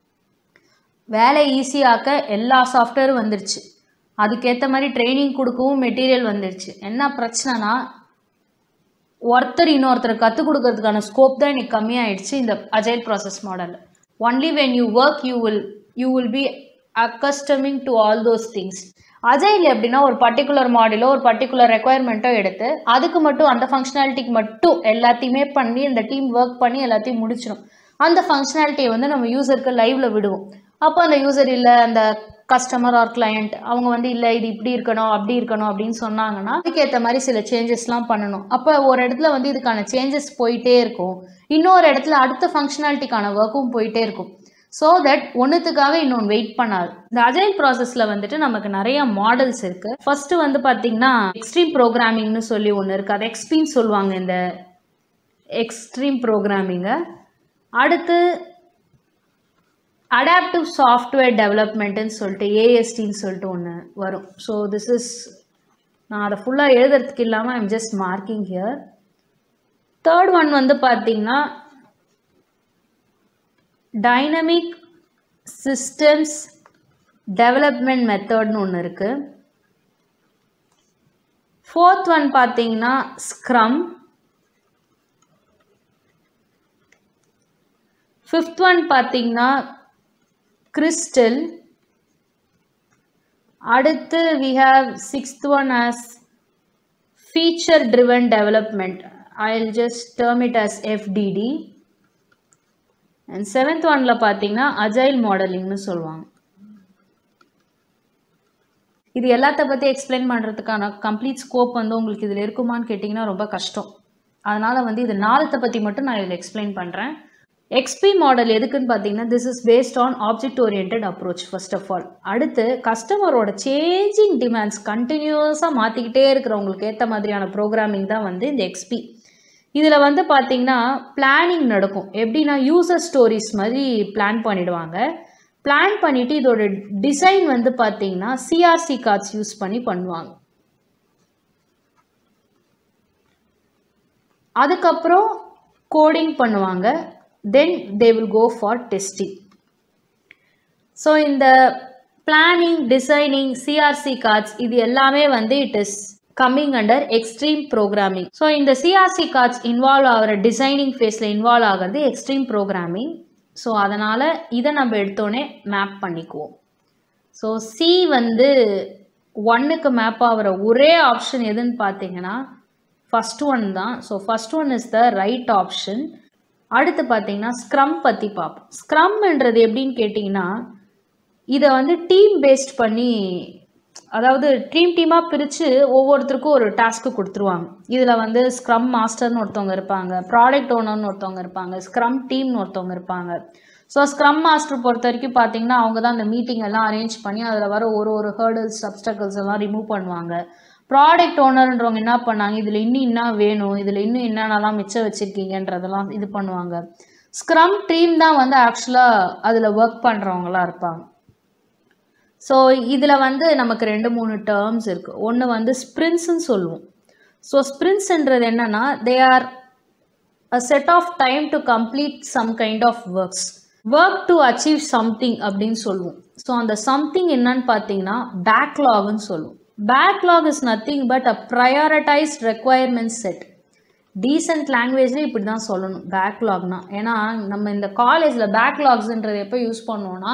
Speaker 1: வேலை ஈஸியாக்க எல்லா சாஃப்ட்வேரும் வந்துருச்சு அதுக்கேற்ற மாதிரி ட்ரைனிங் கொடுக்கவும் மெட்டீரியல் வந்துருச்சு என்ன பிரச்சனைனா ஒருத்தர் இன்னொருத்தர் கற்றுக் கொடுக்கறதுக்கான ஸ்கோப் தான் இன்னைக்கு கம்மியாயிடுச்சு இந்த அஜைல் ப்ராசஸ் மாடலில் only when you work you will you will be accustoming to all those things agile எப்படின்னா ஒரு பர்டிகுலர் மாடலோ ஒரு பர்டிகுலர் ரெக்குயர்மெண்ட்டோ எடுத்து அதுக்கு மட்டும் அந்த ஃபங்க்ஷனாலிட்டிக்கு மட்டும் எல்லாத்தையுமே பண்ணி இந்த டீம் ஒர்க் பண்ணி எல்லாத்தையும் முடிச்சிடும் அந்த ஃபங்க்ஷனாலிட்டியை வந்து நம்ம யூசருக்கு லைவ்ல விடுவோம் அப்போ அந்த யூசர் இல்லை அந்த கஸ்டமர் ஆர் கிளையண்ட் அவங்க வந்து இல்லை இது இப்படி இருக்கணும் அப்படி இருக்கணும் அப்படின்னு சொன்னாங்கன்னா அதுக்கேற்ற மாதிரி சில சேஞ்சஸ்லாம் பண்ணணும் அப்போ ஒரு இடத்துல வந்து இதுக்கான சேஞ்சஸ் போயிட்டே இருக்கும் இன்னொரு இடத்துல அடுத்த ஃபங்க்ஷனாலிட்டிக்கான ஒர்க்கும் போயிட்டே இருக்கும் ஸோ தட் ஒன்றுத்துக்காக இன்னொன்று வெயிட் பண்ணாது இந்த அஜைல் ப்ராசஸில் வந்துட்டு நமக்கு நிறைய மாடல்ஸ் இருக்குது ஃபஸ்ட்டு வந்து பார்த்திங்கன்னா எக்ஸ்ட்ரீம் ப்ரோக்ராமிங்னு சொல்லி ஒன்று இருக்குது அது எக்ஸ்பின்னு சொல்லுவாங்க இந்த எக்ஸ்ட்ரீம் ப்ரோக்ராமிங்கை அடுத்து அடாப்டிவ் சாஃப்ட்வேர் டெவலப்மெண்ட்டுன்னு சொல்லிட்டு ஏஎஸ்டின்னு சொல்லிட்டு ஒன்று வரும் ஸோ திஸ் இஸ் நான் அதை ஃபுல்லாக எழுதுறதுக்கு இல்லாமல் I'm just marking here third one வந்து பார்த்தீங்கன்னா டைனமிக் சிஸ்டம்ஸ் டெவலப்மெண்ட் மெத்தட்னு ஒன்று இருக்குது ஃபோர்த் ஒன் பார்த்தீங்கன்னா ஸ்க்ரம் ஃபிஃப்த் ஒன் பார்த்தீங்கன்னா கிறிஸ்டல் அடுத்து we have sixth one as feature driven development I will just term it as FDD and seventh ஒனில் பார்த்தீங்கன்னா அஜைல் மாடலிங்னு சொல்லுவாங்க இது எல்லாத்த பற்றி எக்ஸ்பிளைன் பண்ணுறதுக்கான கம்ப்ளீட் ஸ்கோப் வந்து உங்களுக்கு இதில் இருக்குமான்னு கேட்டிங்கன்னா ரொம்ப கஷ்டம் அதனால் வந்து இது நாலத்தை பற்றி மட்டும் நான் இதில் எக்ஸ்பிளைன் பண்ணுறேன் எக்ஸ்பி மாடல் எதுக்குன்னு பார்த்தீங்கன்னா this is based on object orient approach first of all அடுத்து கஸ்டமரோட சேஞ்சிங் டிமாண்ட்ஸ் கண்டினியூஸாக மாற்றிக்கிட்டே இருக்கிறவங்களுக்கு ஏற்ற மாதிரியான ப்ரோக்ராமிங் தான் வந்து இந்த எக்ஸ்பி இதில் வந்து பார்த்தீங்கன்னா பிளானிங் நடக்கும் எப்படின்னா யூசர் ஸ்டோரிஸ் மாதிரி பிளான் பண்ணிடுவாங்க பிளான் பண்ணிவிட்டு இதோட டிசைன் வந்து பார்த்தீங்கன்னா சிஆர்சி கார்ட்ஸ் யூஸ் பண்ணி பண்ணுவாங்க அதுக்கப்புறம் கோடிங் பண்ணுவாங்க then they will go for testing so இந்த பிளானிங் டிசைனிங் சிஆர்சி கார்ட்ஸ் இது எல்லாமே வந்து it is coming under extreme programming so இந்த சிஆர்சி கார்ட்ஸ் இன்வால்வ் ஆகிற டிசைனிங் ஃபேஸில் இன்வால்வ் ஆகிறது எக்ஸ்ட்ரீம் ப்ரோக்ராமிங் ஸோ அதனால் இதை நம்ம எடுத்தோடனே மேப் பண்ணிக்குவோம் ஸோ சி வந்து ஒன்னுக்கு மேப் ஆகிற ஒரே ஆப்ஷன் எதுன்னு பார்த்தீங்கன்னா ஃபஸ்ட் ஒன் தான் so first one is the right option அடுத்து பார்த்தீங்கன்னா ஸ்க்ரம் பற்றி பார்ப்போம் ஸ்க்ரம்ன்றது எப்படின்னு கேட்டிங்கன்னா இதை வந்து டீம் பேஸ்ட் பண்ணி அதாவது டீம் டீமாக பிரித்து ஒவ்வொருத்தருக்கும் ஒரு டாஸ்க்கு கொடுத்துருவாங்க இதில் வந்து ஸ்க்ரம் மாஸ்டர்னு ஒருத்தவங்க இருப்பாங்க ப்ராடக்ட் ஓனர்னு ஒருத்தவங்க இருப்பாங்க ஸ்க்ரம் டீம்னு ஒருத்தவங்க இருப்பாங்க ஸோ ஸ்க்ரம் மாஸ்டர் பொறுத்த வரைக்கும் பார்த்தீங்கன்னா அவங்க தான் அந்த மீட்டிங் எல்லாம் அரேஞ்ச் பண்ணி அதில் வர ஒரு ஒரு ஹேர்டல்ஸ் சப்ஸ்டக்கல்ஸ் எல்லாம் ரிமூவ் பண்ணுவாங்க ப்ராடக்ட் ஓனர்ன்றவங்க என்ன பண்ணாங்க இதில் இன்னும் என்ன வேணும் இதில் இன்னும் என்னென்னலாம் மிச்சம் வச்சுருக்கீங்கன்றதெல்லாம் இது பண்ணுவாங்க ஸ்க்ரம் டீம் தான் வந்து ஆக்சுவலாக அதில் ஒர்க் பண்ணுறவங்களாம் இருப்பாங்க ஸோ இதில் வந்து நமக்கு ரெண்டு மூணு டேர்ம்ஸ் இருக்குது ஒன்று வந்து ஸ்ப்ரின்ஸ்ன்னு சொல்லுவோம் ஸோ ஸ்ப்ரின்ஸ்ன்றது என்னென்னா they are a set of time to complete some kind of works work to achieve something அப்படின்னு சொல்லுவோம் ஸோ அந்த சம்திங் என்னன்னு பார்த்தீங்கன்னா பேக்லாக்னு சொல்லுவோம் backlog is nothing but a prioritised requirement set decent லாங்குவேஜ்லேயே இப்படி தான் சொல்லணும் பேக்லாக்னா ஏன்னா நம்ம இந்த காலேஜில் பேக்லாக்ஸ்ன்றது எப்போ யூஸ் பண்ணுவோன்னா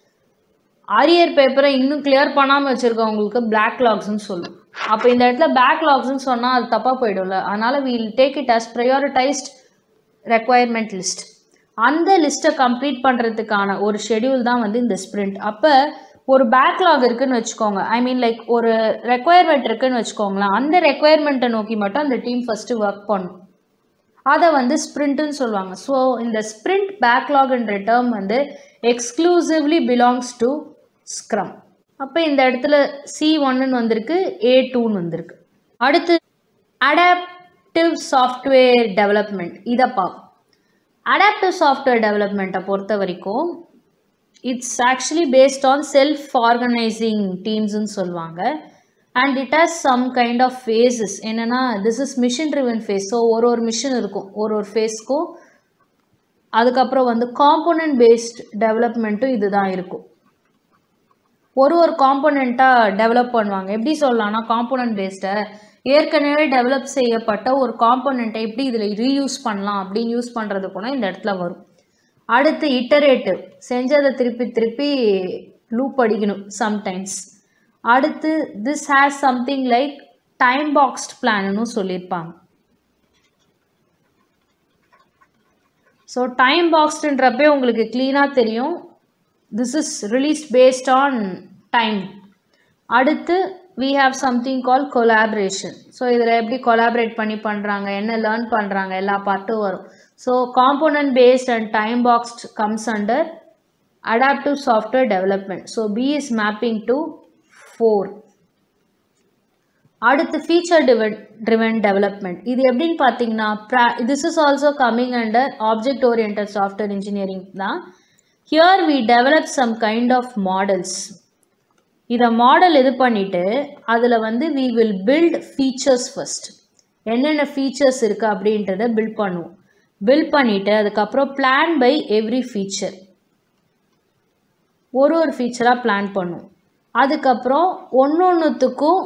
Speaker 1: அரியர் பேப்பரை இன்னும் கிளியர் பண்ணாமல் வச்சுருக்கவங்களுக்கு பேக்லாக்ஸ்னு சொல்லும் அப்போ இந்த இடத்துல பேக்லாக்ஸ்னு சொன்னால் அது தப்பாக போயிடும்ல அதனால் we'll take it as prioritised requirement list அந்த லிஸ்ட்டை கம்ப்ளீட் பண்ணுறதுக்கான ஒரு ஷெடியூல் தான் வந்து இந்த ஸ்ப்ரிண்ட் அப்போ ஒரு பேக்லாக் இருக்குன்னு வச்சுக்கோங்க ஐ மீன் லைக் ஒரு ரெக்குவயர்மெண்ட் இருக்குன்னு வச்சுக்கோங்களேன் அந்த ரெக்குவயர்மெண்ட்டை நோக்கி மட்டும் அந்த டீம் ஃபஸ்ட்டு ஒர்க் பண்ணும் அதை வந்து ஸ்ப்ரிண்ட்டுன்னு சொல்லுவாங்க ஸோ இந்த ஸ்ப்ரிண்ட் பேக்லாக்ன்ற டேர்ம் வந்து எக்ஸ்க்ளூசிவ்லி பிலாங்ஸ் டு ஸ்க்ரம் அப்போ இந்த இடத்துல சி ஒன்னுன்னு வந்திருக்கு ஏ டூன்னு வந்திருக்கு அடுத்து அடாப்டிவ் சாஃப்ட்வேர் டெவலப்மெண்ட் இதை பார்ப்போம் அடாப்டிவ் சாஃப்ட்வேர் டெவலப்மெண்ட்டை பொறுத்த வரைக்கும் it's actually based on self organising டீம்ஸ்னு சொல்லுவாங்க and it has some kind of phases என்னென்னா this is mission driven phase so ஒரு ஒரு மிஷின் இருக்கும் ஒரு ஒரு ஃபேஸ்க்கும் அதுக்கப்புறம் வந்து காம்போனன்ட் பேஸ்ட் டெவலப்மெண்ட்டும் இதுதான் இருக்கும் ஒரு ஒரு காம்போனண்ட்டாக டெவலப் பண்ணுவாங்க எப்படி சொல்லலாம்னா காம்போனன்ட் பேஸ்டை ஏற்கனவே டெவலப் செய்யப்பட்ட ஒரு காம்போனண்ட்டை எப்படி இதில் ரீயூஸ் பண்ணலாம் அப்படின்னு யூஸ் பண்ணுறது கூட இந்த இடத்துல வரும் அடுத்து இட்டரேட்டிவ் செஞ்சதை திருப்பி திருப்பி லூப் அடிக்கணும் சம்டைம்ஸ் அடுத்து this has something like time boxed பிளான்னு சொல்லியிருப்பாங்க ஸோ டைம் பாக்ஸ்டுன்றப்பே உங்களுக்கு க்ளீனாக தெரியும் this is released based on time அடுத்து we have something call collaboration so இதில் எப்படி கொலாபரேட் பண்ணி பண்ணுறாங்க என்ன லேர்ன் பண்ணுறாங்க எல்லா பார்ட்டும் வரும் so component based and time boxed comes under adaptive software development so B is mapping to four அடுத்து ஃபீச்சர் டிவன் ட்ரிவன் டெவலப்மெண்ட் இது எப்படின்னு பார்த்தீங்கன்னா ப்ரா this is also coming under object orient software engineering தான் here we develop some kind of models இதை model இது பண்ணிவிட்டு அதில் வந்து we will build features first என்னென்ன ஃபீச்சர்ஸ் இருக்குது அப்படின்றத பில்ட் பண்ணுவோம் பில்ட் பண்ணிவிட்டு அதுக்கப்புறம் பிளான் பை எவ்ரி ஃபீச்சர் ஒரு ஒரு ஃபீச்சராக பிளான் பண்ணுவோம் அதுக்கப்புறம் ஒன்று ஒன்றுத்துக்கும்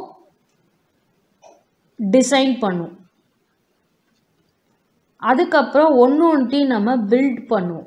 Speaker 1: டிசைன் பண்ணுவோம் அதுக்கப்புறம் ஒன்று ஒன்றையும் நம்ம பில்ட் பண்ணுவோம்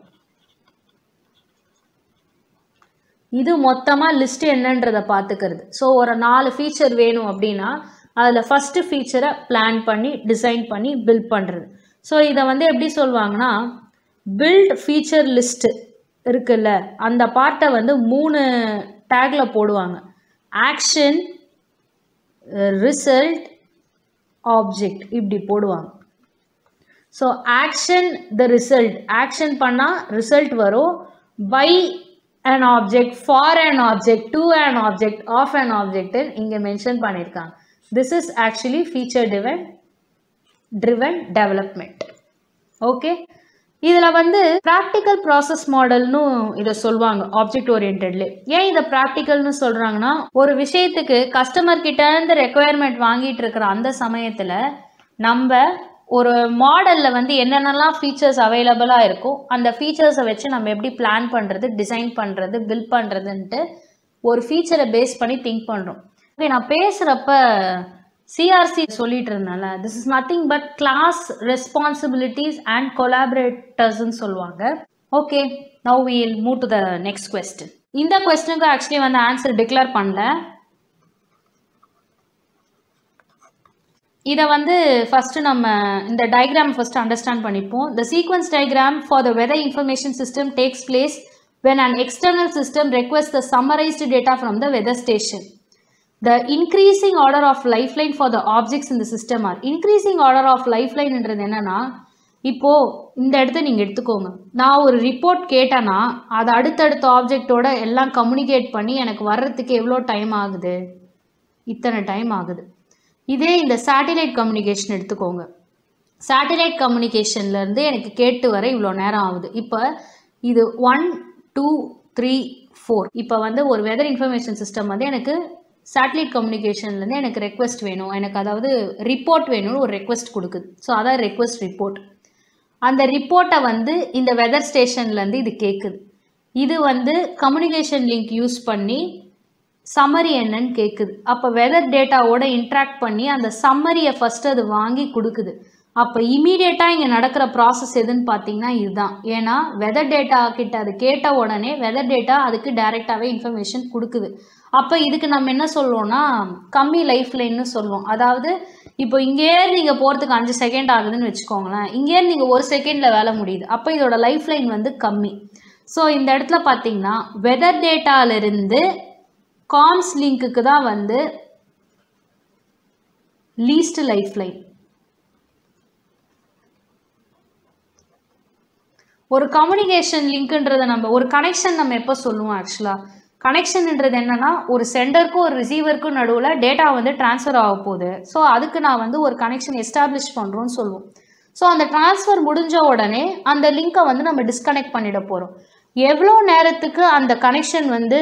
Speaker 1: இது மொத்தமாக லிஸ்ட் என்னன்றதை பார்த்துக்கிறது ஸோ ஒரு நாலு ஃபீச்சர் வேணும் அப்படின்னா அதில் ஃபஸ்ட்டு ஃபீச்சரை பிளான் பண்ணி டிசைன் பண்ணி பில்ட் பண்ணுறது ஸோ இதை வந்து எப்படி சொல்லுவாங்கன்னா பில்ட் ஃபீச்சர் லிஸ்ட்டு இருக்குல்ல அந்த பார்ட்டை வந்து மூணு டேக்கில் போடுவாங்க ஆக்ஷன் ரிசல்ட் ஆப்ஜெக்ட் இப்படி போடுவாங்க so action the result action பண்ணால் ரிசல்ட் வரும் by an object for an object to an object of an object இங்கே மென்ஷன் பண்ணியிருக்காங்க this is actually feature driven driven development okay இதில் வந்து practical process மாடல்னு இதை சொல்லுவாங்க ஆப்ஜெக்ட் ஓரியன்ட்லே ஏன் இதை ப்ராக்டிக்கல்னு சொல்கிறாங்கன்னா ஒரு விஷயத்துக்கு கஸ்டமர் கிட்டேருந்து ரெக்குவயர்மெண்ட் வாங்கிட்டு இருக்கிற அந்த சமயத்தில் நம்ம ஒரு மாடலில் வந்து என்னென்னலாம் ஃபீச்சர்ஸ் அவைலபிளாக இருக்கோ அந்த ஃபீச்சர்ஸை வச்சு நம்ம எப்படி பிளான் பண்ணுறது டிசைன் பண்ணுறது பில்ட் பண்ணுறதுன்ட்டு ஒரு ஃபீச்சரை பேஸ் பண்ணி திங்க் பண்ணுறோம் ஓகே நான் பேசுகிறப்ப சிஆர்சி சொல்லிட்டு இருந்தேன்ல this is nothing but class responsibilities and கொலாபரேட்டர்ஸ்ன்னு சொல்லுவாங்க okay now we'll move to the next question இந்த கொஸ்டினுக்கு ஆக்சுவலி வந்து ஆன்சர் டிக்ளேர் பண்ணல இதை வந்து ஃபஸ்ட்டு நம்ம இந்த டயக்ராம் ஃபஸ்ட்டு அண்டர்ஸ்டாண்ட் பண்ணிப்போம் the sequence diagram for the weather information system takes place when an external system requests the summarized data from the weather station the increasing order of life line for the objects இந்த system are increasing order of life லைன்ன்றது என்னன்னா இப்போ இந்த இடத்த நீங்கள் எடுத்துக்கோங்க நான் ஒரு ரிப்போர்ட் கேட்டேன்னா அது அடுத்தடுத்த ஆப்ஜெக்டோட எல்லாம் கம்யூனிகேட் பண்ணி எனக்கு வர்றதுக்கு எவ்வளோ டைம் ஆகுது இத்தனை டைம் ஆகுது இதே இந்த சேட்டிலைட் கம்யூனிகேஷன் எடுத்துக்கோங்க சேட்டிலைட் கம்யூனிகேஷன்லேருந்து எனக்கு கேட்டு வர இவ்வளோ நேரம் ஆகுது இப்போ இது ஒன் டூ த்ரீ ஃபோர் இப்போ வந்து ஒரு வெதர் இன்ஃபர்மேஷன் சிஸ்டம் வந்து எனக்கு சேட்டலைட் கம்யூனிகேஷன்லேருந்து எனக்கு ரெக்வெஸ்ட் வேணும் எனக்கு அதாவது ரிப்போர்ட் வேணும்னு ஒரு ரெக்வெஸ்ட் கொடுக்குது ஸோ அதான் ரெக்வெஸ்ட் ரிப்போர்ட் அந்த ரிப்போர்ட்டை வந்து இந்த வெதர் ஸ்டேஷன்லேருந்து இது கேட்குது இது வந்து கம்யூனிகேஷன் லிங்க் யூஸ் பண்ணி சம்மரி என்னன்னு கேட்குது அப்போ வெதர் டேட்டாவோட இன்ட்ராக்ட் பண்ணி அந்த சம்மரியை ஃபஸ்ட்டு அது வாங்கி கொடுக்குது அப்போ இமீடியட்டாக இங்கே நடக்கிற ப்ராசஸ் எதுன்னு பார்த்தீங்கன்னா இதுதான் ஏன்னா வெதர் டேட்டா கிட்ட அது கேட்ட உடனே வெதர் டேட்டா அதுக்கு டைரெக்டாகவே இன்ஃபர்மேஷன் கொடுக்குது அப்போ இதுக்கு நம்ம என்ன சொல்லுவோம்னா கம்மி லைஃப் லைன்னு சொல்லுவோம் அதாவது இப்போ இங்கேருந்து நீங்கள் போகிறதுக்கு அஞ்சு செகண்ட் ஆகுதுன்னு வச்சுக்கோங்களேன் இங்கேருந்து நீங்கள் ஒரு செகண்டில் வேலை முடியுது அப்போ இதோட லைஃப் லைன் வந்து கம்மி ஸோ இந்த இடத்துல பார்த்தீங்கன்னா வெதர் டேட்டாலேருந்து காம்ஸ் லிங்க்குக்கு தான் வந்து லீஸ்ட் லைஃப் லைன் ஒரு கம்யூனிகேஷன் லிங்க்ன்றதை நம்ம ஒரு கனெக்ஷன் நம்ம எப்போ சொல்லுவோம் ஆக்சுவலாக கனெக்ஷன்ன்றது என்னன்னா ஒரு சென்டருக்கும் ஒரு ரிசீவருக்கும் நடுவில் டேட்டா வந்து ட்ரான்ஸ்ஃபர் ஆக போகுது ஸோ அதுக்கு நான் வந்து ஒரு கனெக்ஷன் எஸ்டாப்ளிஷ் பண்ணுறோன்னு சொல்லுவோம் ஸோ அந்த ட்ரான்ஸ்ஃபர் முடிஞ்ச உடனே அந்த லிங்க்கை வந்து நம்ம டிஸ்கனெக்ட் பண்ணிட போகிறோம் எவ்வளோ நேரத்துக்கு அந்த கனெக்ஷன் வந்து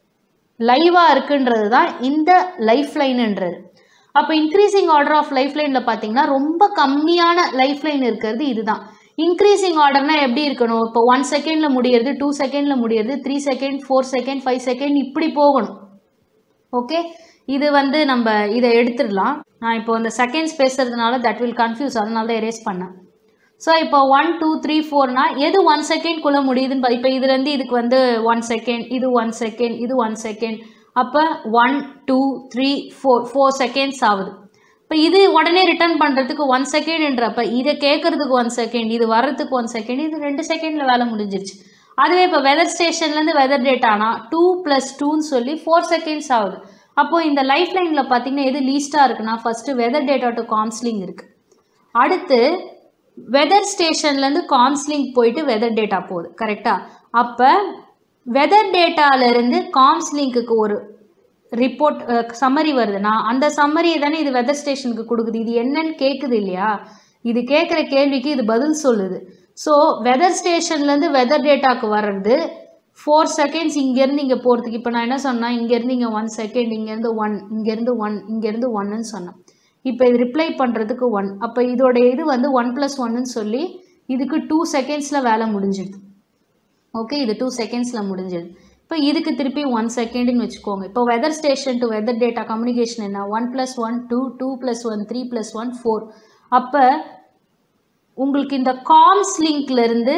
Speaker 1: லைவாக இருக்குன்றது தான் இந்த லைஃப் லைனுன்றது அப்போ இன்க்ரீசிங் ஆர்டர் ஆஃப் லைஃப் லைனில் பார்த்தீங்கன்னா ரொம்ப கம்மியான லைஃப் லைன் இருக்கிறது இதுதான் இன்க்ரீசிங் ஆர்டர்னா எப்படி இருக்கணும் இப்போ ஒன் செகண்டில் முடியறது டூ செகண்டில் முடியறது three second four second five second இப்படி போகணும் ஓகே இது வந்து நம்ம இதை எடுத்துடலாம் நான் இப்போ இந்த செகண்ட்ஸ் பேசுறதுனால தட் வில் கன்ஃபியூஸ் அதனால தான் எரேஸ் பண்ணேன் ஸோ இப்போ ஒன் டூ த்ரீ ஃபோர்னா எது ஒன் செகண்ட்குள்ளே முடியுதுன்னு பா- இப்போ இதுலேருந்து இதுக்கு வந்து ஒன் செகண்ட் இது ஒன் செகண்ட் இது ஒன் செகண்ட் அப்போ one two three four four seconds ஆகுது இப்போ இது உடனே ரிட்டர்ன் பண்ணுறதுக்கு ஒன் செகண்ட்ன்றப்ப இதை கேட்கறதுக்கு ஒன் செகண்ட் இது வர்றதுக்கு ஒன் செகண்ட் இது ரெண்டு செகண்டில் வேலை முடிஞ்சிருச்சு அதுவே இப்போ வெதர் ஸ்டேஷன்லேருந்து வெதர் டேட்டானா டூ ப்ளஸ் டூன்னு சொல்லி ஃபோர் செகண்ட்ஸ் ஆகுது அப்போது இந்த லைஃப் லைனில் பார்த்தீங்கன்னா எது லீஸ்ட்டாக இருக்குன்னா first weather data to comms link இருக்குது அடுத்து வெதர் ஸ்டேஷன்லேருந்து காம்ஸ்லிங் போயிட்டு வெதர் டேட்டா போகுது கரெக்டாக அப்போ வெதர் டேட்டாலேருந்து காம்ஸ்லிங்க்குக்கு ஒரு ரிப்போர்ட் சம்மரி வருதுன்னா அந்த சம்மரியை தானே இது வெதர் ஸ்டேஷனுக்கு கொடுக்குது இது என்னன்னு கேட்குது இல்லையா இது கேட்குற கேள்விக்கு இது பதில் சொல்லுது ஸோ வெதர் ஸ்டேஷன்லேருந்து வெதர் டேட்டாக்கு வர்றது ஃபோர் செகண்ட்ஸ் இங்கேருந்து இங்கே போகிறதுக்கு இப்போ நான் என்ன சொன்னேன் இங்கேருந்து இங்கே ஒன் செகண்ட் இங்கேருந்து ஒன் இங்கேருந்து ஒன் இங்கேருந்து ஒன்னுன்னு சொன்னேன் இப்போ இது ரிப்ளை பண்ணுறதுக்கு ஒன் அப்போ இதோட இது வந்து ஒன் ப்ளஸ் ஒன்னுன்னு சொல்லி இதுக்கு டூ செகண்ட்ஸில் வேலை முடிஞ்சிடுது ஓகே இது டூ செகண்ட்ஸில் முடிஞ்சிடுது இப்போ இதுக்கு திருப்பி ஒன் செகண்டுன்னு வச்சுக்கோங்க இப்போ weather station to weather data communication என்ன one plus one two two plus one three plus one four அப்போ உங்களுக்கு இந்த காம்ஸ் லிங்க்லேருந்து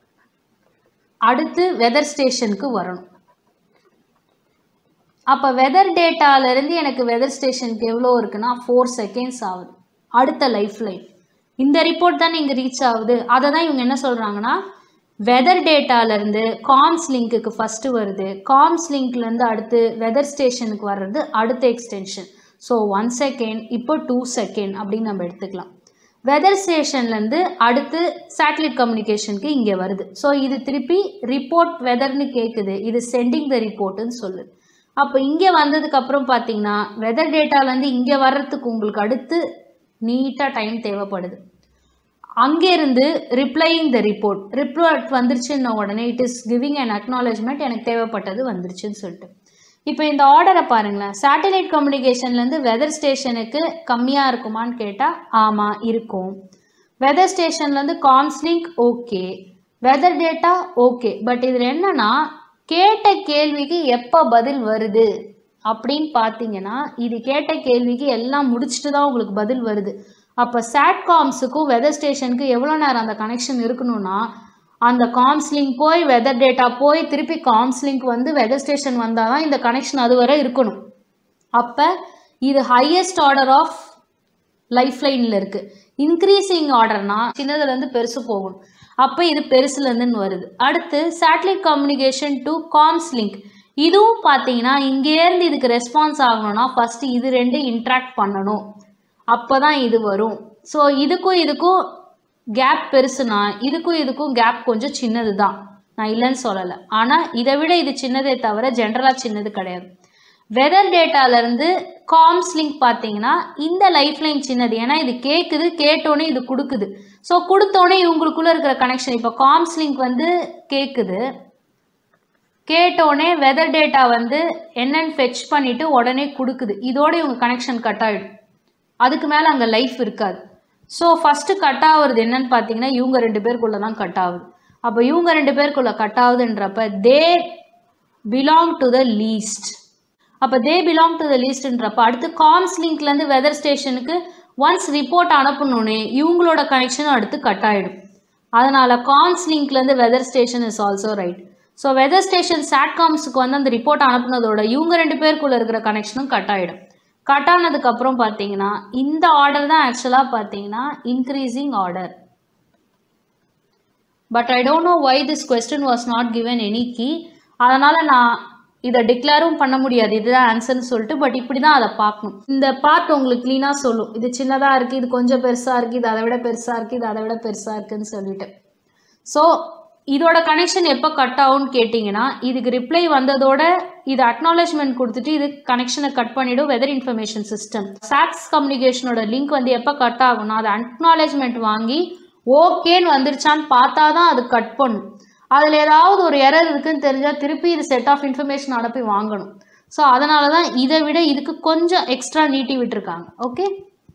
Speaker 1: அடுத்து வெதர் ஸ்டேஷனுக்கு வரணும் அப்போ வெதர் டேட்டாலேருந்து எனக்கு வெதர் ஸ்டேஷனுக்கு எவ்வளோ இருக்குன்னா ஃபோர் செகண்ட்ஸ் ஆகுது அடுத்த லைஃப் லைன் இந்த ரிப்போர்ட் தான் இங்கே ரீச் ஆகுது அதை தான் இவங்க என்ன சொல்கிறாங்கன்னா வெதர் டேட்டாலேருந்து காம்ஸ் லிங்க்குக்கு ஃபஸ்ட்டு வருது காம்ஸ் லிங்க்லேருந்து அடுத்து வெதர் ஸ்டேஷனுக்கு வர்றது அடுத்த எக்ஸ்டென்ஷன் ஸோ ஒன் செகண்ட் இப்போ டூ செகண்ட் அப்படின்னு நம்ம எடுத்துக்கலாம் வெதர் ஸ்டேஷன்லேருந்து அடுத்து சேட்டலைட் கம்யூனிகேஷனுக்கு இங்கே வருது ஸோ இது திருப்பி ரிப்போர்ட் வெதர்னு கேட்குது இது சென்டிங் த ரிப்போர்ட்டுன்னு சொல்லுது அப்போ இங்கே வந்ததுக்கப்புறம் பார்த்தீங்கன்னா வெதர் டேட்டாலேருந்து இங்கே வர்றதுக்கு உங்களுக்கு அடுத்து நீட்டாக டைம் தேவைப்படுது அங்கேருந்து ரிப்ளையிங் த ரிப்போர்ட் ரிப்போர்ட் வந்துருச்சுன்ன உடனே it is giving an acknowledgement எனக்கு தேவைப்பட்டது வந்துருச்சுன்னு சொல்லிட்டு இப்போ இந்த ஆர்டரை பாருங்களேன் சேட்டலைட் கம்யூனிகேஷன்லேருந்து வெதர் ஸ்டேஷனுக்கு கம்மியாக இருக்குமான்னு கேட்டால் ஆமாம் இருக்கும் வெதர் ஸ்டேஷன்லேருந்து comms link okay weather data okay but இதில் என்னன்னா கேட்ட கேள்விக்கு எப்போ பதில் வருது அப்படின்னு பார்த்தீங்கன்னா இது கேட்ட கேள்விக்கு எல்லாம் முடிச்சுட்டு தான் உங்களுக்கு பதில் வருது அப்போ சாட்காம்ஸுக்கும் வெதர் ஸ்டேஷனுக்கு எவ்வளோ நேரம் அந்த கனெக்ஷன் இருக்கணும்னா அந்த காம்ஸ்லிங்க் போய் வெதர் டேட்டா போய் திருப்பி காம்ஸ்லிங்க் வந்து வெதர் ஸ்டேஷன் வந்தால் தான் இந்த கனெக்ஷன் அது வரை இருக்கணும் அப்போ இது ஹையஸ்ட் ஆர்டர் ஆஃப் லைஃப் லைனில் இருக்குது இன்க்ரீசிங் ஆர்டர்னா சின்னதுலேருந்து பெருசு போகணும் அப்போ இது பெருசுலேருந்துன்னு வருது அடுத்து satellite communication to comms link இதுவும் பார்த்தீங்கன்னா இங்கேருந்து இதுக்கு ரெஸ்பான்ஸ் ஆகணும்னா ஃபஸ்ட்டு இது ரெண்டு இன்ட்ராக்ட் பண்ணணும் அப்போ தான் இது வரும் ஸோ இதுக்கும் இதுக்கும் கேப் பெருசுனா இதுக்கும் இதுக்கும் கேப் கொஞ்சம் சின்னது தான் நான் இல்லைன்னு சொல்லலை ஆனால் இதை விட இது சின்னதே தவிர ஜென்ரலாக சின்னது கிடையாது வெதர் டேட்டாலேருந்து காம்ஸ் லிங்க் பார்த்தீங்கன்னா இந்த லைஃப் லைன் சின்னது ஏன்னா இது கேட்குது கேட்டோன்னே இது கொடுக்குது ஸோ கொடுத்தோன்னே இவங்களுக்குள்ளே இருக்கிற கனெக்ஷன் இப்போ காம்ஸ் லிங்க் வந்து கேட்குது கேட்டோடனே வெதர் டேட்டா வந்து என்னன்னு ஃபெச் பண்ணிவிட்டு உடனே கொடுக்குது இதோட இவங்க கனெக்ஷன் கட் ஆகிடும் அதுக்கு மேலே அங்கே லைஃப் இருக்காது ஸோ ஃபஸ்ட்டு கட் ஆகுறது என்னன்னு பார்த்தீங்கன்னா இவங்க ரெண்டு பேருக்குள்ளே தான் கட் ஆகுது அப்போ இவங்க ரெண்டு பேருக்குள்ளே கட் ஆகுதுன்றப்ப they belong to the least அப்போ தே பிலாங் டு த லீஸ்ட்ன்றப்ப அடுத்து காம்ஸ் லிங்க்லேருந்து வெதர் ஸ்டேஷனுக்கு ஒன்ஸ் ரிப்போர்ட் அனுப்பணுன்னே இவங்களோட கனெக்ஷனும் அடுத்து கட் ஆகிடும் அதனால் காம்ஸ் லிங்க்லேருந்து weather station is also right so weather station சாட்காம்ஸுக்கு வந்து அந்த ரிப்போர்ட் அனுப்புனதோட இவங்க ரெண்டு பேருக்குள்ளே இருக்கிற கனெக்ஷனும் கட் ஆகிடும் கட் ஆனதுக்கப்புறம் பார்த்தீங்கன்னா இந்த ஆர்டர் தான் ஆக்சுவலாக பார்த்தீங்கன்னா increasing order but I don't know why this question was not given any key அதனால் நான் இதை டிக்ளேரும் பண்ண முடியாது இதுதான் ஆன்சர்னு சொல்லிட்டு பட் இப்படி தான் அதை பார்க்கணும் இந்த பார்ட் உங்களுக்கு க்ளீனாக சொல்லும் இது சின்னதாக இருக்குது இது கொஞ்சம் பெருசாக இருக்குது இது அதை விட பெருசாக இருக்குது இது அதை விட பெருசாக இருக்குதுன்னு சொல்லிட்டு ஸோ இதோட கனெக்ஷன் எப்போ கட் ஆகும்னு கேட்டிங்கன்னா இதுக்கு ரிப்ளை வந்ததோட இது அக்னாலேஜ்மெண்ட் கொடுத்துட்டு இது கனெக்ஷனை கட் பண்ணிவிடும் வெதர் இன்ஃபர்மேஷன் சிஸ்டம் சாக்ஸ் கம்யூனிகேஷனோட லிங்க் வந்து எப்போ கட் ஆகும்னா அது அக்னாலேஜ்மெண்ட் வாங்கி ஓகேன்னு வந்துருச்சான்னு பார்த்தா தான் அது கட் பண்ணும் அதில் ஏதாவது ஒரு எரர் இருக்குன்னு தெரிஞ்சால் திருப்பி இது செட் ஆஃப் இன்ஃபர்மேஷன் அனுப்பி வாங்கணும் ஸோ அதனால தான் இதை விட இதுக்கு கொஞ்சம் எக்ஸ்ட்ரா நீட்டி விட்டுருக்காங்க ஓகே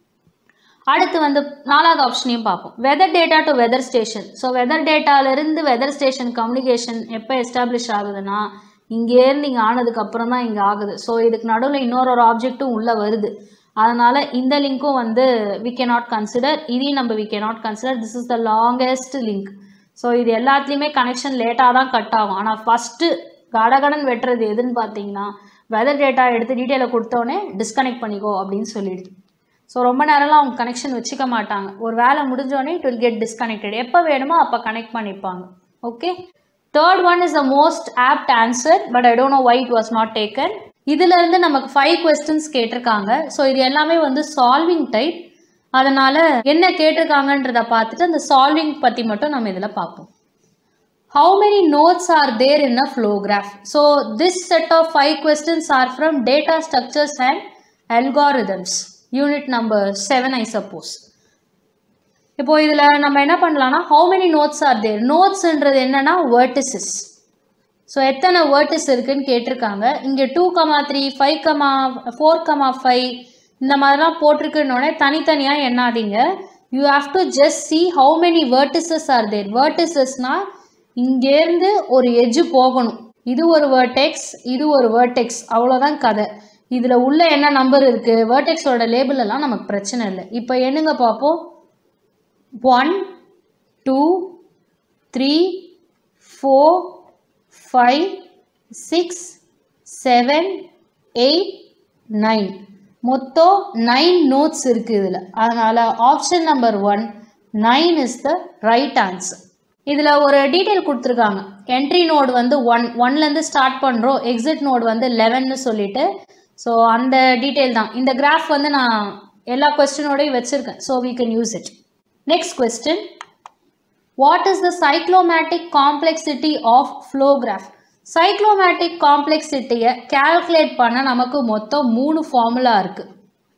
Speaker 1: அடுத்து வந்து நாலாவது ஆப்ஷனையும் பார்ப்போம் weather data to weather station so weather டேட்டாலேருந்து வெதர் ஸ்டேஷன் கம்யூனிகேஷன் எப்போ எஸ்டாப்ளிஷ் ஆகுதுன்னா இங்கேருந்து இங்கே ஆனதுக்கப்புறம் தான் இங்கே ஆகுது ஸோ இதுக்கு நடுவில் இன்னொரு ஒரு ஆப்ஜெக்ட்டும் உள்ளே வருது அதனால் இந்த லிங்க்கும் வந்து வி கே நாட் கன்சிடர் இதையும் நம்ம we can not consider this is the longest link so இது எல்லாத்துலேயுமே கனெக்ஷன் லேட்டாக தான் கட் ஆகும் ஆனால் ஃபஸ்ட்டு கடகடன் வெட்டுறது எதுன்னு பார்த்தீங்கன்னா வெதர் டேட்டா எடுத்து டீட்டெயிலை கொடுத்தோடனே டிஸ்கனெக்ட் பண்ணிக்கோ அப்படின்னு சொல்லிடுது ஸோ ரொம்ப நேரம்லாம் அவங்க கனெக்ஷன் வச்சுக்க மாட்டாங்க ஒரு வேலை முடிஞ்சோடனே இட் வில் கெட் டிஸ்கனெக்டட் எப்போ வேணுமோ அப்போ கனெக்ட் பண்ணிப்பாங்க okay third one is the most apt answer but I don't know why it was not taken இதுலேருந்து நமக்கு ஃபைவ் கொஸ்டின்ஸ் கேட்டிருக்காங்க ஸோ இது எல்லாமே வந்து சால்விங் டைப் அதனால் என்ன கேட்டிருக்காங்கன்றத பார்த்துட்டு அந்த சால்விங் பற்றி மட்டும் நம்ம இதில் பார்ப்போம் How many nodes are there in a flow graph? So this set of five questions are from data structures and algorithms. Unit number 7 I suppose. இப்போ இதில் நம்ம என்ன பண்ணலாம்னா how many nodes are there? நோட்ஸ்ன்றது என்னன்னா vertices. ஸோ எத்தனை வேர்டிஸ் இருக்குன்னு கேட்டிருக்காங்க இங்கே two comma three five comma four comma five இந்த மாதிரிலாம் போட்டிருக்குன்னொடனே தனித்தனியாக எண்ணாதீங்க you have to just see how many vertices are there வேர்டிசஸ்னால் இங்கேருந்து ஒரு எஜ்ஜு போகணும் இது ஒரு வேர்டெக்ஸ் இது ஒரு வேர்டெக்ஸ் அவ்வளோதான் கதை இதில் உள்ள என்ன நம்பர் இருக்குது வேர்டெக்ஸோட லேபிள் எல்லாம் நமக்கு பிரச்சனை இல்லை இப்போ என்னங்க பார்ப்போம் one two three four five six seven eight nine மொத்தம் நைன் நோட்ஸ் இருக்குது இதில் அதனால் option number one nine is the right answer இதில் ஒரு டீட்டெயில் கொடுத்துருக்காங்க என்ட்ரி நோடு வந்து ஒன் ஒன்லேருந்து ஸ்டார்ட் பண்ணுறோம் எக்ஸிட் நோடு வந்து லெவன்னு சொல்லிட்டு ஸோ அந்த டீட்டெயில் தான் இந்த கிராஃப் வந்து நான் எல்லா கொஸ்டினோடையும் வச்சுருக்கேன் so we can use it next question what is the cyclomatic complexity of flow graph cyclomatic காம்ப்ளெக்சிட்டியை கால்குலேட் பண்ண நமக்கு மொத்தம் மூணு ஃபார்முலா இருக்குது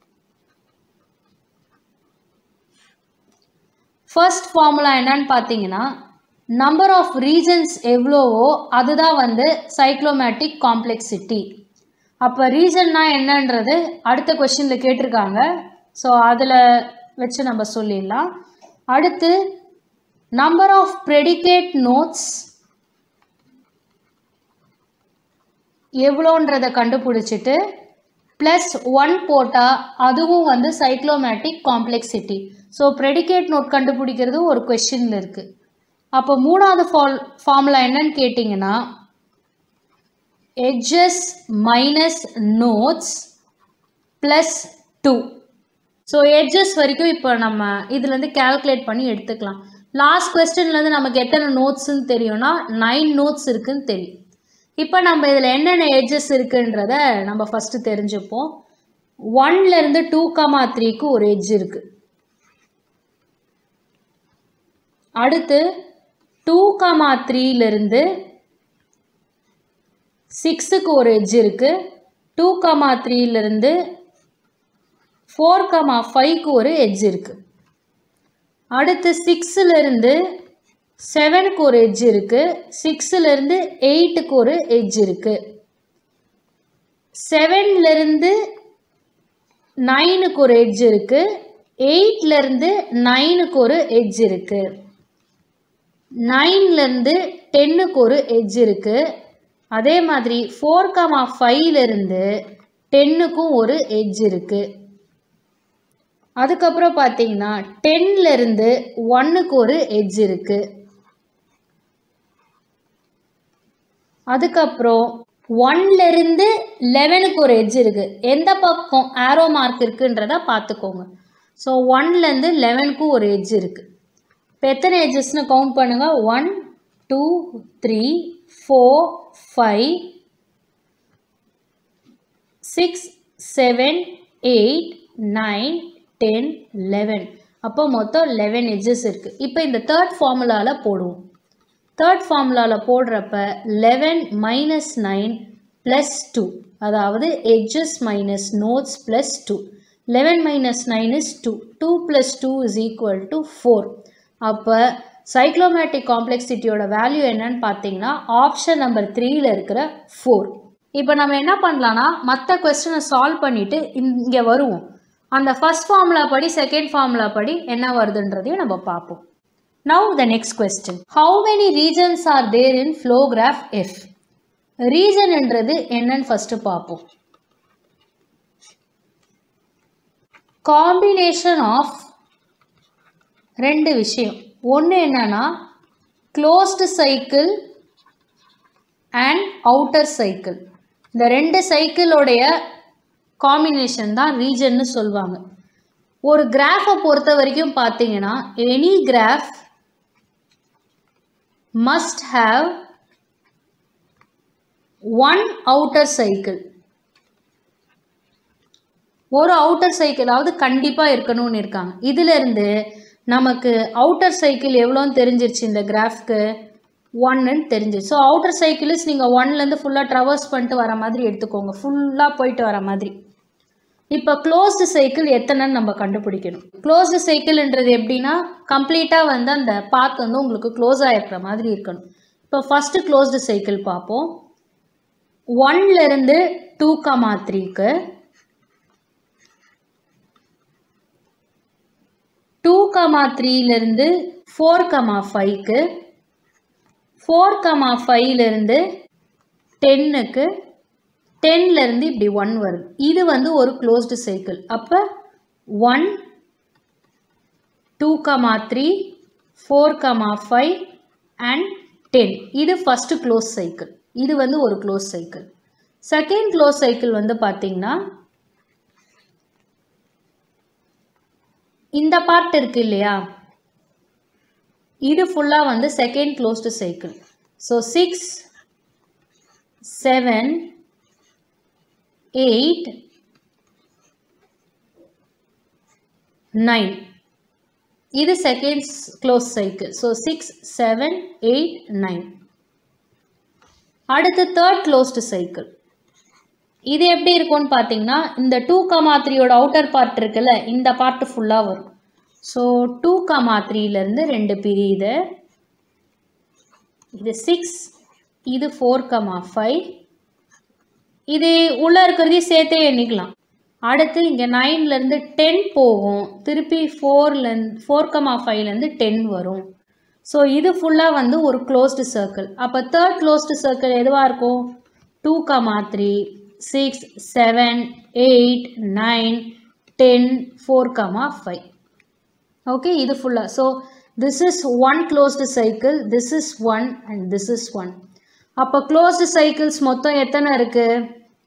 Speaker 1: ஃபர்ஸ்ட் ஃபார்முலா என்னன்னு பார்த்தீங்கன்னா நம்பர் ஆஃப் ரீஜன்ஸ் எவ்வளோவோ அதுதான் வந்து சைக்ளோமேட்டிக் காம்ப்ளெக்சிட்டி அப்போ ரீஜன்னா என்னன்றது அடுத்த கொஷினில் கேட்டிருக்காங்க ஸோ அதில் வச்சு நம்ம சொல்லிடலாம் அடுத்து நம்பர் ஆஃப் ப்ரெடிகேட் நோட்ஸ் எவ்வளோன்றதை கண்டுபிடிச்சிட்டு ப்ளஸ் ஒன் போட்டால் அதுவும் வந்து cyclomatic complexity so predicate node கண்டுபிடிக்கிறது ஒரு கொஷினில் இருக்குது அப்போ மூணாவது ஃபால் ஃபார்முலா என்னன்னு கேட்டிங்கன்னா edges minus nodes plus two so edges வரைக்கும் இப்போ நம்ம இதுலேருந்து கால்குலேட் பண்ணி எடுத்துக்கலாம் லாஸ்ட் கொஸ்டின்லேருந்து நமக்கு எத்தனை நோட்ஸ்ன்னு தெரியும்னா நைன் நோட்ஸ் இருக்குன்னு தெரியும் இப்போ நம்ம இதில் என்னென்ன எட்ஜஸ் இருக்குன்றத நம்ம ஃபஸ்ட்டு தெரிஞ்சுப்போம் ஒன்லேருந்து டூ கமா த்ரீக்கு ஒரு எட்ஜ் இருக்குது அடுத்து டூ கமா த்ரீலேருந்து சிக்ஸுக்கு ஒரு எட்ஜ் இருக்குது டூ கமா த்ரீலேருந்து ஃபோர் கமா ஃபைவ்க்கு ஒரு எட்ஜ் இருக்குது அடுத்து சிக்ஸிலேருந்து செவனுக்கு ஒரு எட்ஜ் இருக்குது சிக்ஸிலேருந்து எயிட்டுக்கு ஒரு எட்ஜ் இருக்குது செவன்லேருந்து நைனுக்கு ஒரு எட்ஜ் இருக்குது எயிட்லேருந்து நைனுக்கு ஒரு எட்ஜ் இருக்குது நைன்லேருந்து டென்னுக்கு ஒரு எட்ஜ் இருக்குது அதே மாதிரி ஃபோர் கமா ஃபைவ்லேருந்து டென்னுக்கும் ஒரு எட்ஜ் இருக்குது அதுக்கப்புறம் பார்த்தீங்கன்னா டென்லேருந்து ஒன்னுக்கு ஒரு எட்ஜ் இருக்குது அதுக்கப்புறம் ஒன்லேருந்து லெவனுக்கு ஒரு எட்ஜ் இருக்குது எந்த பக்கம் ஆரோ மார்க் இருக்குன்றத பார்த்துக்கோங்க ஸோ ஒன்லேருந்து லெவனுக்கும் ஒரு எட்ஜ் இருக்குது இப்போ எத்தனை எட்ஜஸ்னு கவுண்ட் பண்ணுங்கள் one two three four five six seven eight nine ten eleven அப்போ மொத்தம் லெவன் எட்ஜஸ் இருக்குது இப்போ இந்த தேர்ட் ஃபார்முலாவில் போடுவோம் தேர்ட் ஃபார்முலாவில் போடுறப்ப eleven minus nine plus two அதாவது edges minus nodes plus two eleven minus nine is two two plus two is equal to four அப்போ சைக்ளோமேட்டிக் காம்ப்ளெக்சிட்டியோட வேல்யூ என்னன்னு பார்த்தீங்கன்னா ஆப்ஷன் நம்பர் த்ரீயில் இருக்கிற ஃபோர் இப்போ நம்ம என்ன பண்ணலான்னா மற்ற கொஸ்டினை சால்வ் பண்ணிவிட்டு இங்கே வருவோம் அந்த ஃபர்ஸ்ட் ஃபார்முலா படி செகண்ட் ஃபார்முலா படி என்ன வருதுன்றதையும் நம்ம பார்ப்போம் now the next question how many regions are there in flow graph F ரீஜன்ன்றது என்னன்னு ஃபஸ்ட்டு பார்ப்போம் காம்பினேஷன் ஆஃப் ரெண்டு விஷயம் ஒன்று என்னன்னா closed cycle and outer cycle இந்த ரெண்டு சைக்கிளோடைய காம்பினேஷன் தான் ரீஜன்னு சொல்லுவாங்க ஒரு கிராஃபை பொறுத்த வரைக்கும் பார்த்தீங்கன்னா any graph must have one outer cycle ஒரு அவுட்டர் சைக்கிளாவது கண்டிப்பாக இருக்கணும்னு இருக்காங்க இதிலிருந்து நமக்கு அவுட்டர் சைக்கிள் எவ்வளோன்னு தெரிஞ்சிருச்சு இந்த கிராஃப்க்கு ஒன்னுன்னு தெரிஞ்சிருச்சு ஸோ அவுட்டர் சைக்கிள்ஸ் நீங்கள் ஒன்லேருந்து ஃபுல்லாக ட்ரவர்ஸ் பண்ணிட்டு வர மாதிரி எடுத்துக்கோங்க ஃபுல்லாக போயிட்டு வர மாதிரி இப்போ க்ளோஸ்டு சைக்கிள் எத்தனைன்னு நம்ம கண்டுபிடிக்கணும் க்ளோஸ்டு சைக்கிள்ன்றது எப்படின்னா கம்ப்ளீட்டாக வந்து அந்த பாத் வந்து உங்களுக்கு க்ளோஸ் ஆகிருக்கிற மாதிரி இருக்கணும் இப்போ ஃபஸ்ட்டு க்ளோஸ்டு சைக்கிள் பார்ப்போம் ஒன்லேருந்து டூ கமா த்ரீக்கு டூ கமா த்ரீலேருந்து ஃபோர் கமா ஃபைவ்க்கு ஃபோர் கமா ஃபைவ்லேருந்து டென்னுக்கு டென்லேருந்து இப்படி ஒன் வருது இது வந்து ஒரு க்ளோஸ்டு சைக்கிள் அப்போ one two comma three four comma five and ten இது ஃபஸ்ட்டு க்ளோஸ் சைக்கிள் இது வந்து ஒரு close cycle second close cycle வந்து பார்த்திங்கன்னா இந்த பார்ட் இருக்கு இல்லையா இது ஃபுல்லாக வந்து second closed cycle so six seven eight nine இது second close cycle so six seven eight nine அடுத்து தேர்ட் க்ளோஸ்டு சைக்கிள் இது எப்படி இருக்கும்னு பார்த்தீங்கன்னா இந்த டூ கமா த்ரீயோட அவுட்டர் பார்ட் இருக்குல்ல இந்த பார்ட் ஃபுல்லாக வரும் ஸோ டூ கமா த்ரீலேருந்து ரெண்டு பிரியுது இது சிக்ஸ் இது ஃபோர் கமா ஃபைவ் இது உள்ளே இருக்கிறதையும் சேர்த்தே எண்ணிக்கலாம் அடுத்து இங்கே நைன்லேருந்து டென் போகும் திருப்பி ஃபோர்லேருந்து ஃபோர் கமா ஃபைவ்லேருந்து டென் வரும் ஸோ இது ஃபுல்லாக வந்து ஒரு க்ளோஸ்டு சர்க்கிள் அப்போ தேர்ட் க்ளோஸ்டு சர்க்கிள் எதுவாக இருக்கும் two comma three six seven eight nine ten four comma five okay இது ஃபுல்லாக so this is one closed cycle this is one and this is one அப்போ க்ளோஸ்டு சைக்கிள்ஸ் மொத்தம் எத்தனை இருக்குது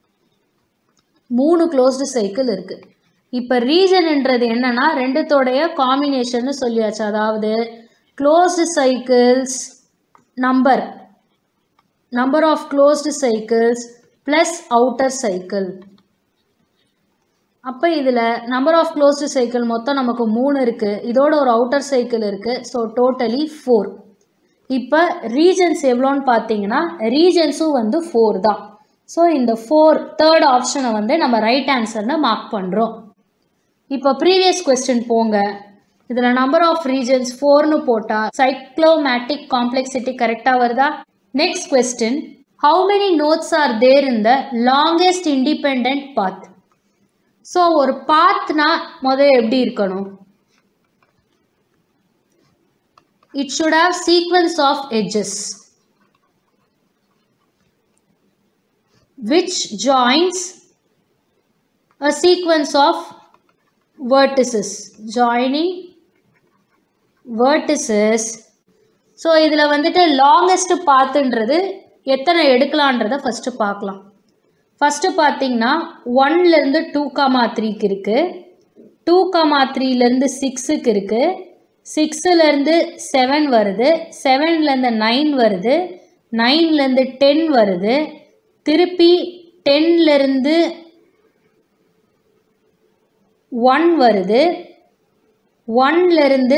Speaker 1: மூணு க்ளோஸ்டு சைக்கிள் இருக்குது இப்போ ரீஜன்ன்றது என்னன்னா ரெண்டுத்தோடைய காம்பினேஷன்னு சொல்லியாச்சு அதாவது closed cycles number number of closed cycles plus outer cycle அப்போ இதில் நம்பர் ஆஃப் க்ளோஸ்டு சைக்கிள் மொத்தம் நமக்கு மூணு இருக்குது இதோட ஒரு அவுட்டர் சைக்கிள் இருக்குது ஸோ டோட்டலி ஃபோர் இப்போ ரீஜன்ஸ் எவ்வளோன்னு பார்த்தீங்கன்னா ரீஜன்ஸும் வந்து ஃபோர் தான் ஸோ இந்த ஃபோர் தேர்ட் ஆப்ஷனை வந்து நம்ம ரைட் ஆன்சர்னு மார்க் பண்ணுறோம் இப்போ ப்ரீவியஸ் கொஸ்டின் போங்க இதில் நம்பர் ஆஃப் ரீஜன்ஸ் ஃபோர்னு போட்டால் சைக்ளோமேட்டிக் காம்ப்ளெக்சிட்டி கரெக்டாக வருதா next question how many nodes are there in the longest independent path so ஒரு பாத்னா முதல் எப்படி இருக்கணும் it should have sequence of edges which joins a sequence of vertices joining vertices so இதில் வந்துட்டு லாங்கஸ்ட் பாத்துன்றது எத்தனை எடுக்கலான்றதை ஃபஸ்ட்டு பார்க்கலாம் ஃபஸ்ட்டு பார்த்தீங்கன்னா ஒன்லேருந்து டூ காமா த்ரீக்கு இருக்குது டூ காமா த்ரீலேருந்து சிக்ஸுக்கு இருக்குது சிக்ஸுலேருந்து செவன் வருது செவன்லேருந்து நைன் வருது நைன்லேருந்து டென் வருது திருப்பி டென்லேருந்து ஒன் வருது ஒன்லேருந்து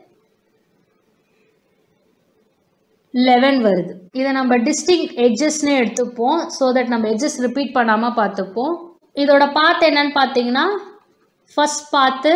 Speaker 1: லெவன் வருது இதை நம்ம டிஸ்டிங் எட்ஜஸ்னே எடுத்துப்போம் ஸோ தட் நம்ம எட்ஜஸ் ரிப்பீட் பண்ணாமல் பார்த்துப்போம் இதோட பாத்து என்னன்னு பார்த்தீங்கன்னா first path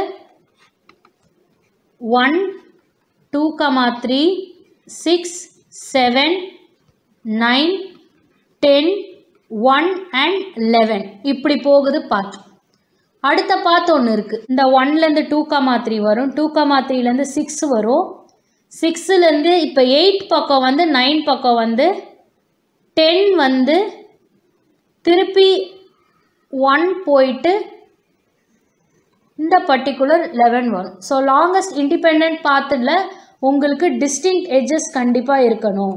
Speaker 1: one two comma three six seven nine ten one and eleven இப்படி போகுது பாத் அடுத்த பாத்து ஒன்று இருக்குது இந்த ஒன்லேருந்து டூ கமா த்ரீ வரும் டூ கமா த்ரீலேருந்து சிக்ஸ் வரும் சிக்ஸுலேருந்து இப்போ எயிட் பக்கம் வந்து நைன் பக்கம் வந்து டென் வந்து திருப்பி ஒன் போயிட்டு இந்த பர்டிகுலர் லெவன் வரும் ஸோ லாங்கஸ்ட் இண்டிபெண்ட் பாத்தில் உங்களுக்கு டிஸ்டிங் எட்ஜஸ் கண்டிப்பாக இருக்கணும்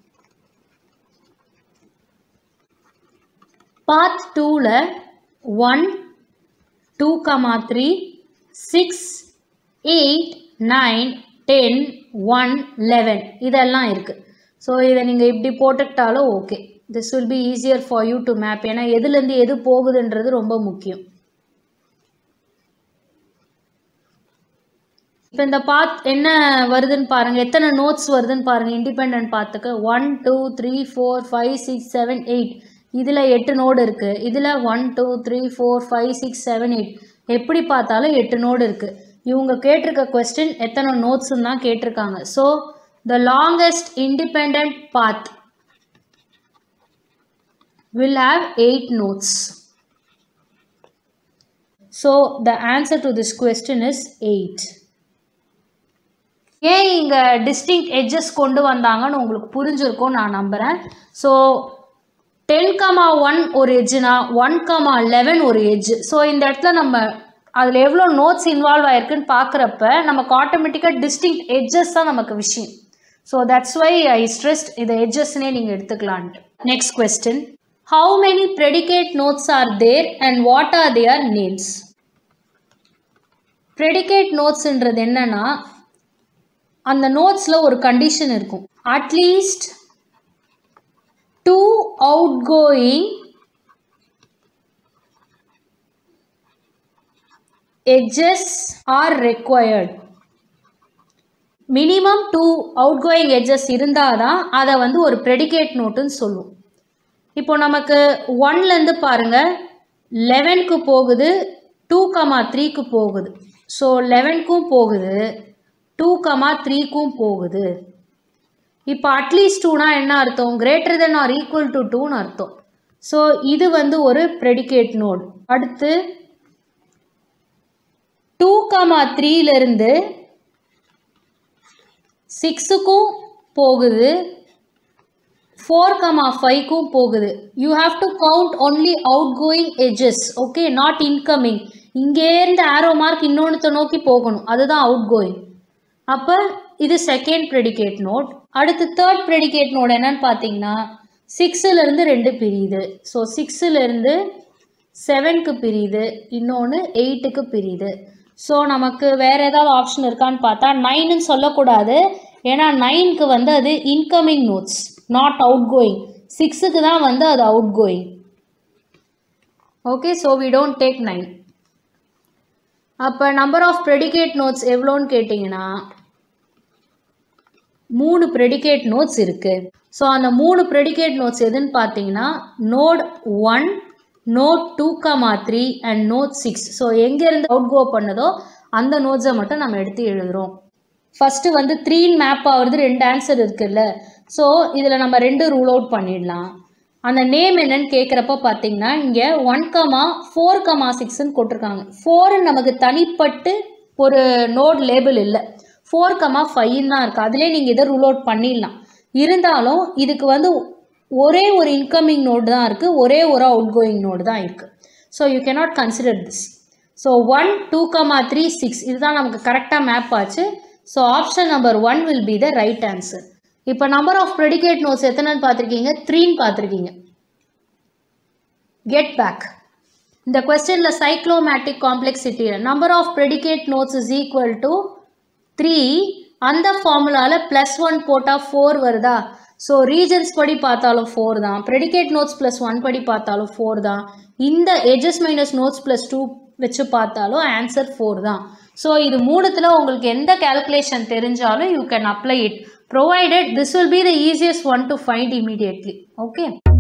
Speaker 1: பாத் டூவில் one two comma three six eight nine ten one eleven இதெல்லாம் இருக்குது ஸோ இதை நீங்கள் இப்படி போட்டுக்கிட்டாலும் okay this will be easier for you to map ஏன்னா எதுலேருந்து எது போகுதுன்றது ரொம்ப முக்கியம் இப்போ இந்த பாத் என்ன வருதுன்னு பாருங்கள் எத்தனை நோட்ஸ் வருதுன்னு பாருங்கள் இண்டிபெண்ட் பாத்துக்கு one two three four five six seven eight இதில் எட்டு நோடு இருக்குது இதில் one two three four five six seven eight எப்படி பார்த்தாலும் எட்டு நோடு இருக்குது இவங்க கேட்டிருக்க கொஸ்டின் எத்தனை நோட்ஸ்ன்னு தான் கேட்டிருக்காங்க so the longest independent path will have 8 notes. So the answer to this question is 8. ஏன் இங்கே டிஸ்டிங் எட்ஜஸ் கொண்டு வந்தாங்கன்னு உங்களுக்கு புரிஞ்சிருக்கும் நான் நம்புகிறேன் ஸோ டென் கமா ஒன் ஒரு எட்ஜுனா ஒன் கமா லெவன் ஒரு எட்ஜ் ஸோ இந்த இடத்துல நம்ம அதில் எவ்வளோ நோட்ஸ் இன்வால்வ் ஆயிருக்குன்னு பார்க்குறப்ப நமக்கு ஆட்டோமேட்டிக்காக டிஸ்டிங் எட்ஜஸ் தான் நமக்கு விஷயம் so that's why I stressed இதை எட்ஜஸ்னே நீங்கள் எடுத்துக்கலான்ட்டு next question how many predicate nodes are there and what are their names predicate நோட்ஸ்ன்றது என்னன்னா அந்த நோட்ஸில் ஒரு கண்டிஷன் இருக்கும் at least two outgoing edges are required minimum two outgoing edges இருந்தால் தான் அதை வந்து ஒரு ப்ரெடிகேட் நோட்டுன்னு சொல்லுவோம் இப்போ நமக்கு ஒன்லேருந்து பாருங்கள் லெவனுக்கு போகுது டூ கமா த்ரீக்கு போகுது ஸோ லெவனுக்கும் போகுது டூ கமா த்ரீக்கும் போகுது இப்போ அட்லீஸ்ட் டூனா என்ன அர்த்தம் greater than or equal to டூன்னு அர்த்தம் ஸோ இது வந்து ஒரு ப்ரெடிகேட் நோட் அடுத்து டூ கமா த்ரீலேருந்து சிக்ஸுக்கும் போகுது ஃபோர் கமா ஃபைவ்க்கும் போகுது you have to count only outgoing edges okay not incoming இங்கேருந்து ஆரோ மார்க் இன்னொன்று நோக்கி போகணும் அதுதான் அவுட் கோயிங் அப்போ இது செகண்ட் ப்ரெடிகேட் நோட் அடுத்து தேர்ட் ப்ரெடிகேட் நோட் என்னன்னு பார்த்தீங்கன்னா சிக்ஸுலேருந்து ரெண்டு பிரியுது ஸோ சிக்ஸுலேருந்து செவனுக்கு பிரியுது இன்னொன்று எயிட்டுக்கு பிரியுது ஸோ நமக்கு வேறு ஏதாவது ஆப்ஷன் இருக்கான்னு பார்த்தா நைனுன்னு சொல்லக்கூடாது ஏன்னா நைனுக்கு வந்து அது incoming nodes not outgoing சிக்ஸுக்கு தான் வந்து அது outgoing okay so we don't take nine அப்போ நம்பர் ஆஃப் ப்ரெடிகேட் நோட்ஸ் எவ்வளோன்னு கேட்டிங்கன்னா மூணு ப்ரெடிகேட் நோட்ஸ் இருக்குது ஸோ அந்த மூணு ப்ரெடிகேட் நோட்ஸ் எதுன்னு பார்த்தீங்கன்னா node one node two comma three and node six so எங்கேருந்து அவுட் கோ பண்ணதோ அந்த நோட்ஸை மட்டும் நம்ம எடுத்து எழுதுகிறோம் ஃபஸ்ட்டு வந்து த்ரீன்னு மேப் ஆகுறது ரெண்டு ஆன்சர் இருக்குல்ல ஸோ இதில் நம்ம ரெண்டு ரூல் அவுட் பண்ணிடலாம் அந்த நேம் என்னன்னு கேட்குறப்ப பார்த்தீங்கன்னா இங்கே ஒன் கமா ஃபோர் கமா சிக்ஸ்ன்னு போட்டிருக்காங்க ஃபோருன்னு நமக்கு தனிப்பட்டு ஒரு நோட் லேபிள் இல்லை ஃபோர் கமா ஃபைவ்னு தான் இருக்குது அதிலே நீங்கள் இதை ரூல் அவுட் பண்ணிடலாம் இருந்தாலும் இதுக்கு வந்து ஒரே ஒரு இன்கமிங் நோடு தான் இருக்குது ஒரே ஒரு அவுட் கோயிங் நோடு தான் இருக்குது so you cannot consider this so one two comma three six இதுதான் நமக்கு கரெக்டாக மேப் ஆச்சு so option number one will be the right answer இப்போ நம்பர் ஆஃப் ப்ரெடிகேட் நோட்ஸ் எத்தனைன்னு பார்த்துருக்கீங்க த்ரீன்னு பார்த்துருக்கீங்க கெட் பேக் இந்த கொஸ்டினில் சைக்ளோமேட்டிக் காம்ப்ளெக்சிட்டியில் number of predicate nodes is equal to three அந்த ஃபார்முலாவில் ப்ளஸ் ஒன் போட்டால் ஃபோர் வருதா ஸோ ரீஜன்ஸ் படி பார்த்தாலும் ஃபோர் தான் ப்ரெடிகேட் நோட்ஸ் ப்ளஸ் ஒன் படி பார்த்தாலும் ஃபோர் தான் இந்த edges minus nodes plus two வச்சு பார்த்தாலும் ஆன்சர் ஃபோர் தான் ஸோ இது மூணுத்தில் உங்களுக்கு எந்த கேல்குலேஷன் தெரிஞ்சாலும் you can apply it provided this will be the easiest one to find immediately okay